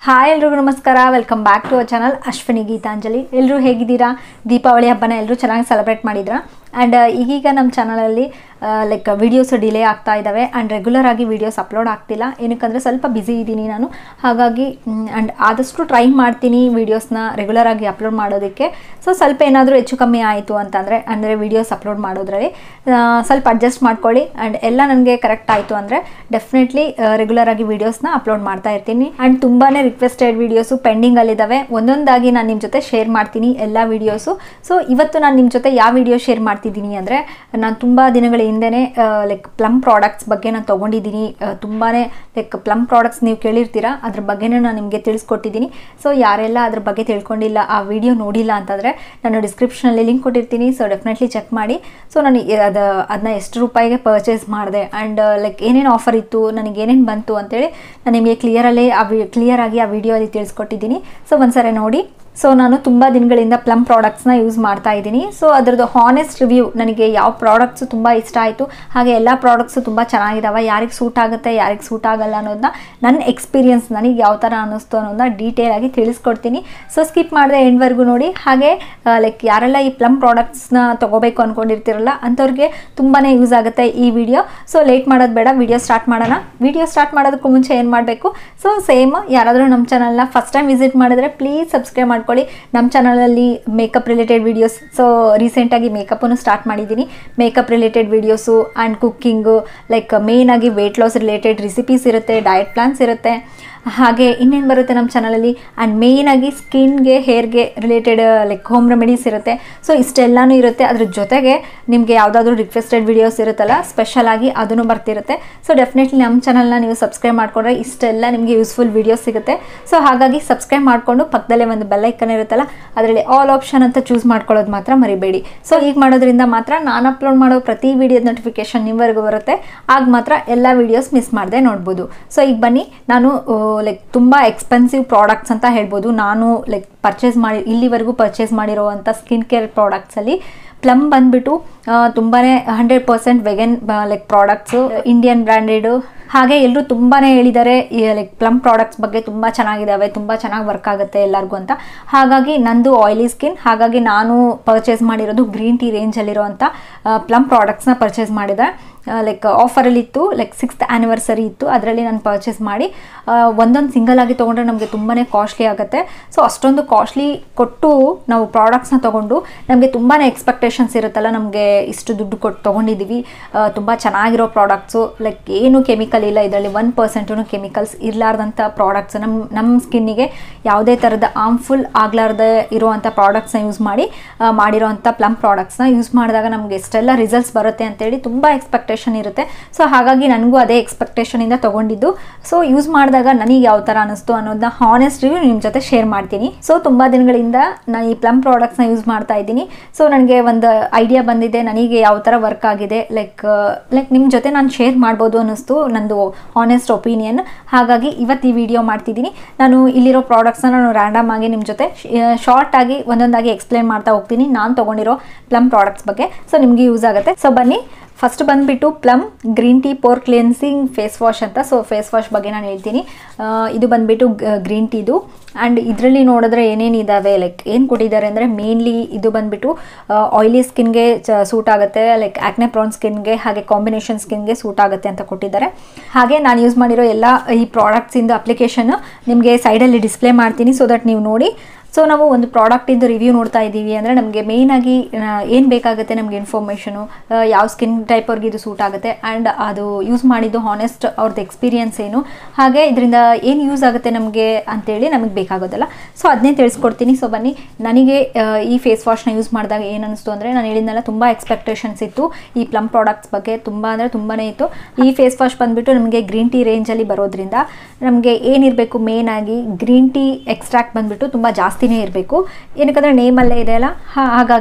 hi ಎಲ್ರಿಗೂ ನಮಸ್ಕಾರ welcome back to a channel Ashwini Geetanjali ಎಲ್ಲರೂ ಹೇಗಿದ್ದೀರಾ ದೀಪಾವಳಿ ಹಬ್ಬನ ಎಲ್ಲರೂ ಚೆನ್ನಾಗಿ ಸೆಲೆಬ್ರೇಟ್ ಮಾಡಿದ್ರಾ ಆ್ಯಂಡ್ ಈಗೀಗ ನಮ್ಮ ಚಾನಲಲ್ಲಿ ಲೈಕ್ ವಿಡಿಯೋಸ್ ಡಿಲೇ ಆಗ್ತಾ ಇದ್ದಾವೆ ಆ್ಯಂಡ್ ರೆಗ್ಯುಲರ್ ಆಗಿ ವಿಡಿಯೋಸ್ ಅಪ್ಲೋಡ್ ಆಗ್ತಿಲ್ಲ ಏನಕ್ಕಂದರೆ ಸ್ವಲ್ಪ ಬ್ಯುಸಿ ಇದ್ದೀನಿ ನಾನು ಹಾಗಾಗಿ ಆ್ಯಂಡ್ ಆದಷ್ಟು ಟ್ರೈ ಮಾಡ್ತೀನಿ ವೀಡಿಯೋಸ್ನ ರೆಗ್ಯುಲರ್ ಆಗಿ ಅಪ್ಲೋಡ್ ಮಾಡೋದಕ್ಕೆ ಸೊ ಸ್ವಲ್ಪ ಏನಾದರೂ ಹೆಚ್ಚು ಕಮ್ಮಿ ಆಯಿತು ಅಂತಂದರೆ ಅಂದರೆ ವಿಡಿಯೋಸ್ ಅಪ್ಲೋಡ್ ಮಾಡೋದ್ರಲ್ಲಿ ಆ, ಸ್ವಲ್ಪ ಅಡ್ಜಸ್ಟ್ ಮಾಡ್ಕೊಳ್ಳಿ ಆ್ಯಂಡ್ ಎಲ್ಲ ನನಗೆ ಕರೆಕ್ಟ್ ಆಯಿತು ಅಂದರೆ ಡೆಫಿನೆಟ್ಲಿ ರೆಗ್ಯುಲರ್ ಆಗಿ ವೀಡಿಯೋಸ್ನ ಅಪ್ಲೋಡ್ ಮಾಡ್ತಾ ಇರ್ತೀನಿ ಆ್ಯಂಡ್ ತುಂಬಾ ರಿಕ್ವೆಸ್ಟೆಡ್ ವೀಡಿಯೋಸು ಪೆಂಡಿಂಗಲ್ಲಿದ್ದಾವೆ ಒಂದೊಂದಾಗಿ ನಾನು ನಿಮ್ಮ ಜೊತೆ ಶೇರ್ ಮಾಡ್ತೀನಿ ಎಲ್ಲ ವೀಡಿಯೋಸು ಸೊ ಇವತ್ತು ನಾನು ನಿಮ್ಮ ಜೊತೆ ಯಾವ ವಿಡಿಯೋ ಶೇರ್ ಮಾಡ್ತಿದ್ದೀನಿ ಅಂದರೆ ನಾನು ತುಂಬ ದಿನಗಳ ಹಿಂದೆನೇ ಲೈಕ್ ಪ್ಲಮ್ ಪ್ರಾಡಕ್ಟ್ಸ್ ಬಗ್ಗೆ ನಾನು ತೊಗೊಂಡಿದ್ದೀನಿ ತುಂಬಾ ಲೈಕ್ ಪ್ಲಮ್ ಪ್ರಾಡಕ್ಟ್ಸ್ ನೀವು ಕೇಳಿರ್ತೀರಾ ಅದ್ರ ಬಗ್ಗೆನೂ ನಾನು ನಿಮಗೆ ತಿಳಿಸ್ಕೊಟ್ಟಿದ್ದೀನಿ ಸೊ ಯಾರೆಲ್ಲ ಅದ್ರ ಬಗ್ಗೆ ತಿಳ್ಕೊಂಡಿಲ್ಲ ಆ ವಿಡಿಯೋ ನೋಡಿಲ್ಲ ಅಂತಂದರೆ ನಾನು ಡಿಸ್ಕ್ರಿಪ್ಷನಲ್ಲಿ ಲಿಂಕ್ ಕೊಟ್ಟಿರ್ತೀನಿ ಸೊ ಡೆಫಿನೆಟ್ಲಿ ಚೆಕ್ ಮಾಡಿ ಸೊ ನಾನು ಎ- ಅದು ಅದನ್ನ ಎಷ್ಟು ರೂಪಾಯಿಗೆ ಪರ್ಚೇಸ್ ಮಾಡಿದೆ ಆ್ಯಂಡ್ ಲೈಕ್ ಏನೇನು ಆಫರ್ ಇತ್ತು ನನಗೆ ಏನೇನು ಬಂತು ಅಂತೇಳಿ ನಾನು ನಿಮಗೆ ಕ್ಲಿಯರಲ್ಲೇ ಆ ವಿ ಕ್ಲಿಯರಾಗಿ ಆ ವಿಡಿಯೋಲಿ ತಿಳಿಸ್ಕೊಟ್ಟಿದ್ದೀನಿ ಸೊ ಒಂದ್ಸರಿ ನೋಡಿ ಸೊ ನಾನು ತುಂಬ ದಿನಗಳಿಂದ ಪ್ಲಮ್ ಪ್ರಾಡಕ್ಟ್ಸ್ನ ಯೂಸ್ ಮಾಡ್ತಾ ಇದ್ದೀನಿ ಸೊ ಅದರದ್ದು ಹಾನೆಸ್ಟ್ ರಿವ್ಯೂ ನನಗೆ ಯಾವ ಪ್ರಾಡಕ್ಟ್ಸು ತುಂಬ ಇಷ್ಟ ಆಯಿತು ಹಾಗೆ ಎಲ್ಲ ಪ್ರಾಡಕ್ಟ್ಸು ತುಂಬ ಚೆನ್ನಾಗಿದ್ದಾವೆ ಯಾರಿಗೆ ಸೂಟ್ ಆಗುತ್ತೆ ಯಾರಿಗೆ ಸೂಟ್ ಆಗಲ್ಲ ಅನ್ನೋದನ್ನ ನನ್ನ ಎಕ್ಸ್ಪೀರಿಯನ್ಸ್ ನನಗೆ ಯಾವ ಥರ ಅನ್ನಿಸ್ತು ಅನ್ನೋದನ್ನ ಡೀಟೇಲ್ ಆಗಿ ತಿಳಿಸ್ಕೊಡ್ತೀನಿ ಸೊ ಸ್ಕಿಪ್ ಮಾಡಿದೆ ಎಂಡ್ವರೆಗೂ ನೋಡಿ ಹಾಗೆ ಲೈಕ್ ಯಾರೆಲ್ಲ ಈ ಪ್ಲಮ್ ಪ್ರಾಡಕ್ಟ್ಸ್ನ ತೊಗೋಬೇಕು ಅಂದ್ಕೊಂಡಿರ್ತಿರಲ್ಲ ಅಂಥವ್ರಿಗೆ ತುಂಬಾ ಯೂಸ್ ಆಗುತ್ತೆ ಈ ವಿಡಿಯೋ ಸೊ ಲೇಟ್ ಮಾಡೋದು ಬೇಡ ವಿಡಿಯೋ ಸ್ಟಾರ್ಟ್ ಮಾಡೋಣ ವಿಡಿಯೋ ಸ್ಟಾರ್ಟ್ ಮಾಡೋದಕ್ಕೂ ಮುಂಚೆ ಏನು ಮಾಡಬೇಕು ಸೊ ಸೇಮ್ ಯಾರಾದರೂ ನಮ್ಮ ಚಾನಲ್ನ ಫಸ್ಟ್ ಟೈಮ್ ವಿಸಿಟ್ ಮಾಡಿದ್ರೆ ಪ್ಲೀಸ್ ಸಬ್ಸ್ಕ್ರೈಬ್ ಮಾಡ್ಕೊಳ್ಳಿ ನಮ್ಮ ಚಾನಲಲ್ಲಿ ಮೇಕಪ್ ರಿಲೇಟೆಡ್ ವೀಡಿಯೋಸ್ ಸೊ ರೀಸೆಂಟಾಗಿ ಮೇಕಪ್ಪನ್ನು ಸ್ಟಾರ್ಟ್ ಮಾಡಿದ್ದೀನಿ makeup related videos and cooking like ಮೇಯ್ನಾಗಿ ವೆಯ್ಟ್ ಲಾಸ್ ರಿಲೇಟೆಡ್ ರೆಸಿಪೀಸ್ ಇರುತ್ತೆ ಡಯಟ್ ಪ್ಲಾನ್ಸ್ ಇರುತ್ತೆ ಹಾಗೆ ಇನ್ನೇನು ಬರುತ್ತೆ ನಮ್ಮ ಚಾನಲಲ್ಲಿ ಆ್ಯಂಡ್ ಮೇಯ್ನಾಗಿ ಸ್ಕಿನ್ಗೆ ಹೇರ್ಗೆ ರಿಲೇಟೆಡ್ ಲೈಕ್ ಹೋಮ್ ರೆಮಿಡೀಸ್ ಇರುತ್ತೆ ಸೊ ಇಷ್ಟೆಲ್ಲನೂ ಇರುತ್ತೆ ಅದ್ರ ಜೊತೆಗೆ ನಿಮಗೆ ಯಾವುದಾದ್ರೂ ರಿಕ್ವೆಸ್ಟೆಡ್ ವೀಡಿಯೋಸ್ ಇರುತ್ತಲ್ಲ ಸ್ಪೆಷಲ್ ಆಗಿ ಅದನ್ನು ಬರ್ತಿರುತ್ತೆ ಸೊ ಡೆಫಿನೆಟ್ಲಿ ನಮ್ಮ ಚಾನಲ್ನ ನೀವು ಸಬ್ಸ್ಕ್ರೈಬ್ ಮಾಡಿಕೊಂಡ್ರೆ ಇಷ್ಟೆಲ್ಲ ನಿಮಗೆ ಯೂಸ್ಫುಲ್ ವೀಡಿಯೋಸ್ ಸಿಗುತ್ತೆ ಸೊ ಹಾಗಾಗಿ ಸಬ್ಸ್ಕ್ರೈಬ್ ಮಾಡಿಕೊಂಡು ಪಕ್ಕದಲ್ಲೇ ಒಂದು ಬೆಲ್ಲೈಕನ್ ಇರುತ್ತಲ್ಲ ಅದರಲ್ಲಿ ಆಲ್ ಆಪ್ಷನ್ ಅಂತ ಚೂಸ್ ಮಾಡ್ಕೊಳ್ಳೋದು ಮಾತ್ರ ಮರಿಬೇಡಿ ಸೊ ಈಗ ಮಾಡೋದ್ರಿಂದ ಮಾತ್ರ ನಾನು ಅಪ್ಲೋಡ್ ಮಾಡೋ ಪ್ರತಿ ವಿಡಿಯೋದ ನೋಟಿಫಿಕೇಶನ್ ನಿಮ್ಮವರೆಗೂ ಬರುತ್ತೆ ಆಗ ಮಾತ್ರ ಎಲ್ಲ ವೀಡಿಯೋಸ್ ಮಿಸ್ ಮಾಡದೆ ನೋಡ್ಬೋದು ಸೊ ಈಗ ಬನ್ನಿ ನಾನು ಲೈಕ್ ತುಂಬ ಎಕ್ಸ್ಪೆನ್ಸಿವ್ ಪ್ರಾಡಕ್ಟ್ಸ್ ಅಂತ ಹೇಳ್ಬೋದು ನಾನು ಲೈಕ್ ಪರ್ಚೇಸ್ ಮಾಡಿ ಇಲ್ಲಿವರೆಗೂ ಪರ್ಚೇಸ್ ಮಾಡಿರೋವಂಥ ಸ್ಕಿನ್ ಕೇರ್ ಪ್ರಾಡಕ್ಟ್ಸಲ್ಲಿ ಪ್ಲಮ್ ಬಂದ್ಬಿಟ್ಟು ತುಂಬಾ hundred percent vegan like products Indian branded ಹಾಗೆ ಎಲ್ಲರೂ ತುಂಬಾ ಹೇಳಿದ್ದಾರೆ ಲೈಕ್ ಪ್ಲಮ್ ಪ್ರಾಡಕ್ಟ್ಸ್ ಬಗ್ಗೆ ತುಂಬ ಚೆನ್ನಾಗಿದ್ದಾವೆ ತುಂಬ ಚೆನ್ನಾಗಿ ವರ್ಕ್ ಆಗುತ್ತೆ ಎಲ್ಲರಿಗೂ ಅಂತ ಹಾಗಾಗಿ ನಂದು ಆಯಿಲಿ ಸ್ಕಿನ್ ಹಾಗಾಗಿ ನಾನು ಪರ್ಚೇಸ್ ಮಾಡಿರೋದು ಗ್ರೀನ್ ಟೀ ರೇಂಜಲ್ಲಿರೋವಂಥ ಪ್ಲಮ್ ಪ್ರಾಡಕ್ಟ್ಸ್ನ ಪರ್ಚೇಸ್ ಮಾಡಿದೆ ಲೈಕ್ ಆಫರಲ್ಲಿತ್ತು ಲೈಕ್ ಸಿಕ್ಸ್ತ್ ಆ್ಯನಿವರ್ಸರಿ ಇತ್ತು ಅದರಲ್ಲಿ ನಾನು ಪರ್ಚೇಸ್ ಮಾಡಿ ಒಂದೊಂದು ಸಿಂಗಲ್ ಆಗಿ ತೊಗೊಂಡ್ರೆ ನಮಗೆ ತುಂಬಾ ಕಾಸ್ಟ್ಲಿ ಆಗುತ್ತೆ ಸೊ ಅಷ್ಟೊಂದು ಕಾಸ್ಟ್ಲಿ ಕೊಟ್ಟು ನಾವು ಪ್ರಾಡಕ್ಟ್ಸ್ನ ತೊಗೊಂಡು ನಮಗೆ ತುಂಬಾ ಎಕ್ಸ್ಪೆಕ್ಟೇಷನ್ಸ್ ಇರುತ್ತಲ್ಲ ನಮಗೆ ಇಷ್ಟು ದುಡ್ಡು ಕೊಟ್ಟು ತೊಗೊಂಡಿದ್ದೀವಿ ತುಂಬ ಚೆನ್ನಾಗಿರೋ ಪ್ರಾಡಕ್ಟ್ಸು ಲೈಕ್ ಏನು ಕೆಮಿಕಲ್ ಇಲ್ಲ ಇದರಲ್ಲಿ ಒನ್ ಪರ್ಸೆಂಟೂ ಕೆಮಿಕಲ್ಸ್ ಇರಲಾರ್ದಂಥ ಪ್ರಾಡಕ್ಟ್ಸ್ ನಮ್ಮ ನಮ್ಮ ಸ್ಕಿನ್ನಿಗೆ ಯಾವುದೇ ಥರದ ಆರ್ಮ್ಫುಲ್ ಆಗಲಾರ್ದೆ ಇರುವಂಥ ಪ್ರಾಡಕ್ಟ್ಸ್ನ ಯೂಸ್ ಮಾಡಿ ಆ, ಮಾಡಿರೋವಂಥ ಪ್ಲಮ್ ಪ್ರಾಡಕ್ಟ್ಸ್ನ ಯೂಸ್ ಮಾಡಿದಾಗ ನಮಗೆ ಎಷ್ಟೆಲ್ಲ ರಿಸಲ್ಟ್ಸ್ ಬರುತ್ತೆ ಅಂತೇಳಿ ತುಂಬ ಎಕ್ಸ್ಪೆಕ್ಟೇಷನ್ ಇರುತ್ತೆ ಸೊ ಹಾಗಾಗಿ ನನಗೂ ಅದೇ ಎಕ್ಸ್ಪೆಕ್ಟೇಷನಿಂದ ತೊಗೊಂಡಿದ್ದು ಸೊ ಯೂಸ್ ಮಾಡಿದಾಗ ನನಗೆ ಯಾವ ಥರ ಅನ್ನಿಸ್ತು ಅನ್ನೋದನ್ನ ಹಾನೆಸ್ಟ್ ರಿವ್ಯೂ ನಿಮ್ಮ ಜೊತೆ ಶೇರ್ ಮಾಡ್ತೀನಿ ಸೊ ತುಂಬ ದಿನಗಳಿಂದ ನಾನು ಈ ಪ್ಲಮ್ ಪ್ರಾಡಕ್ಟ್ಸ್ನ ಯೂಸ್ ಮಾಡ್ತಾ ಇದ್ದೀನಿ ಸೊ ನನಗೆ ಒಂದು ಐಡಿಯಾ ಬಂದಿದೆ ನನಗೆ ಯಾವ ಥರ ವರ್ಕ್ ಆಗಿದೆ ಲೈಕ್ ಲೈಕ್ ನಿಮ್ಮ ಜೊತೆ ನಾನು ಶೇರ್ ಮಾಡ್ಬೋದು ಅನ್ನಿಸ್ತು ನಂದು ಹಾನೆಸ್ಟ್ ಒಪಿನಿಯನ್ ಹಾಗಾಗಿ ಇವತ್ತು ಈ ವಿಡಿಯೋ ಮಾಡ್ತಿದ್ದೀನಿ ನಾನು ಇಲ್ಲಿರೋ ಪ್ರಾಡಕ್ಟ್ಸ್ನ ನಾನು ರ್ಯಾಂಡಮ್ ಆಗಿ ನಿಮ್ಮ ಜೊತೆ ಶಾರ್ಟ್ ಆಗಿ ಒಂದೊಂದಾಗಿ ಎಕ್ಸ್ಪ್ಲೇನ್ ಮಾಡ್ತಾ ಹೋಗ್ತೀನಿ ನಾನು ತೊಗೊಂಡಿರೋ ಪ್ಲಮ್ ಪ್ರಾಡಕ್ಟ್ಸ್ ಬಗ್ಗೆ ಸೊ ನಿಮಗೆ ಯೂಸ್ ಆಗುತ್ತೆ ಸೊ ಬನ್ನಿ ಫಸ್ಟ್ ಬಂದುಬಿಟ್ಟು Plum green tea pore cleansing face wash ಅಂತ ಸೊ ಫೇಸ್ ವಾಶ್ ಬಗ್ಗೆ ನಾನು ಹೇಳ್ತೀನಿ ಆ, ಇದು ಬಂದುಬಿಟ್ಟು ಗ್ರೀನ್ ಟೀದು ಆ್ಯಂಡ್ ಇದರಲ್ಲಿ ನೋಡಿದ್ರೆ ಏನೇನಿದ್ದಾವೆ ಲೈಕ್ ಏನು ಕೊಟ್ಟಿದ್ದಾರೆ ಅಂದರೆ ಮೇನ್ಲಿ ಇದು ಬಂದುಬಿಟ್ಟು ಆಯಿಲಿ ಸ್ಕಿನ್ಗೆ ಸೂಟ್ ಆಗುತ್ತೆ ಲೈಕ್ ಆ್ಯಕ್ನೆ ಪ್ರಾನ್ ಸ್ಕಿನ್ಗೆ ಹಾಗೆ ಕಾಂಬಿನೇಷನ್ ಸ್ಕಿನ್ಗೆ ಸೂಟ್ ಆಗುತ್ತೆ ಅಂತ ಕೊಟ್ಟಿದ್ದಾರೆ ಹಾಗೆ ನಾನು ಯೂಸ್ ಮಾಡಿರೋ ಎಲ್ಲ ಈ ಪ್ರಾಡಕ್ಟ್ಸಿಂದ ಅಪ್ಲಿಕೇಶನ್ ನಿಮಗೆ ಸೈಡಲ್ಲಿ ಡಿಸ್ಪ್ಲೇ ಮಾಡ್ತೀನಿ ಸೊ ದಟ್ ನೀವು ನೋಡಿ ಸೊ ನಾವು ಒಂದು ಪ್ರಾಡಕ್ಟಿಂದು ರಿವ್ಯೂ ನೋಡ್ತಾ ಇದ್ದೀವಿ ಅಂದರೆ ನಮಗೆ ಮೇಯ್ನಾಗಿ ಏನು ಬೇಕಾಗುತ್ತೆ ನಮಗೆ ಇನ್ಫಾರ್ಮೇಷನು ಯಾವ ಸ್ಕಿನ್ ಟೈಪ್ ಅವ್ರಿಗೆ ಇದು ಸೂಟ್ ಆಗುತ್ತೆ ಆ್ಯಂಡ್ ಅದು ಯೂಸ್ ಮಾಡಿದ್ದು ಹಾನೆಸ್ಟ್ ಅವ್ರದ್ದು ಎಕ್ಸ್ಪೀರಿಯನ್ಸ್ ಏನು ಹಾಗೆ ಇದರಿಂದ ಏನು ಯೂಸ್ ಆಗುತ್ತೆ ನಮಗೆ ಅಂತೇಳಿ ನಮಗೆ ಬೇಕಾಗೋದಲ್ಲ ಸೊ ಅದನ್ನೇ ತಿಳಿಸ್ಕೊಡ್ತೀನಿ ಸೊ ಬನ್ನಿ ನನಗೆ ಆ, ಈ ಫೇಸ್ ವಾಶ್ನ ಯೂಸ್ ಮಾಡಿದಾಗ ಏನು ಅನಿಸ್ತು ಅಂದರೆ ನಾನು ಹೇಳಿದ್ನಲ್ಲ ತುಂಬ ಎಕ್ಸ್ಪೆಕ್ಟೇಷನ್ಸ್ ಇತ್ತು ಈ ಪ್ಲಮ್ ಪ್ರಾಡಕ್ಟ್ಸ್ ಬಗ್ಗೆ ತುಂಬ ಅಂದರೆ ತುಂಬಾ ಇತ್ತು ಈ ಫೇಸ್ ವಾಶ್ ಬಂದುಬಿಟ್ಟು ನಮಗೆ ಗ್ರೀನ್ ಟೀ ರೇಂಜಲ್ಲಿ ಬರೋದ್ರಿಂದ ನಮಗೆ ಏನಿರಬೇಕು ಮೇನ್ ಆಗಿ ಗ್ರೀನ್ ಟೀ ಎಕ್ಸ್ಟ್ರಾಕ್ಟ್ ಬಂದುಬಿಟ್ಟು ತುಂಬ ಜಾಸ್ತಿನೇ ಇರಬೇಕು ಏನಕ್ಕಂದರೆ ನೇಮಲ್ಲೇ ಇದೆ ಅಲ್ಲ ಹಾ- ಹಾಗಾಗಿ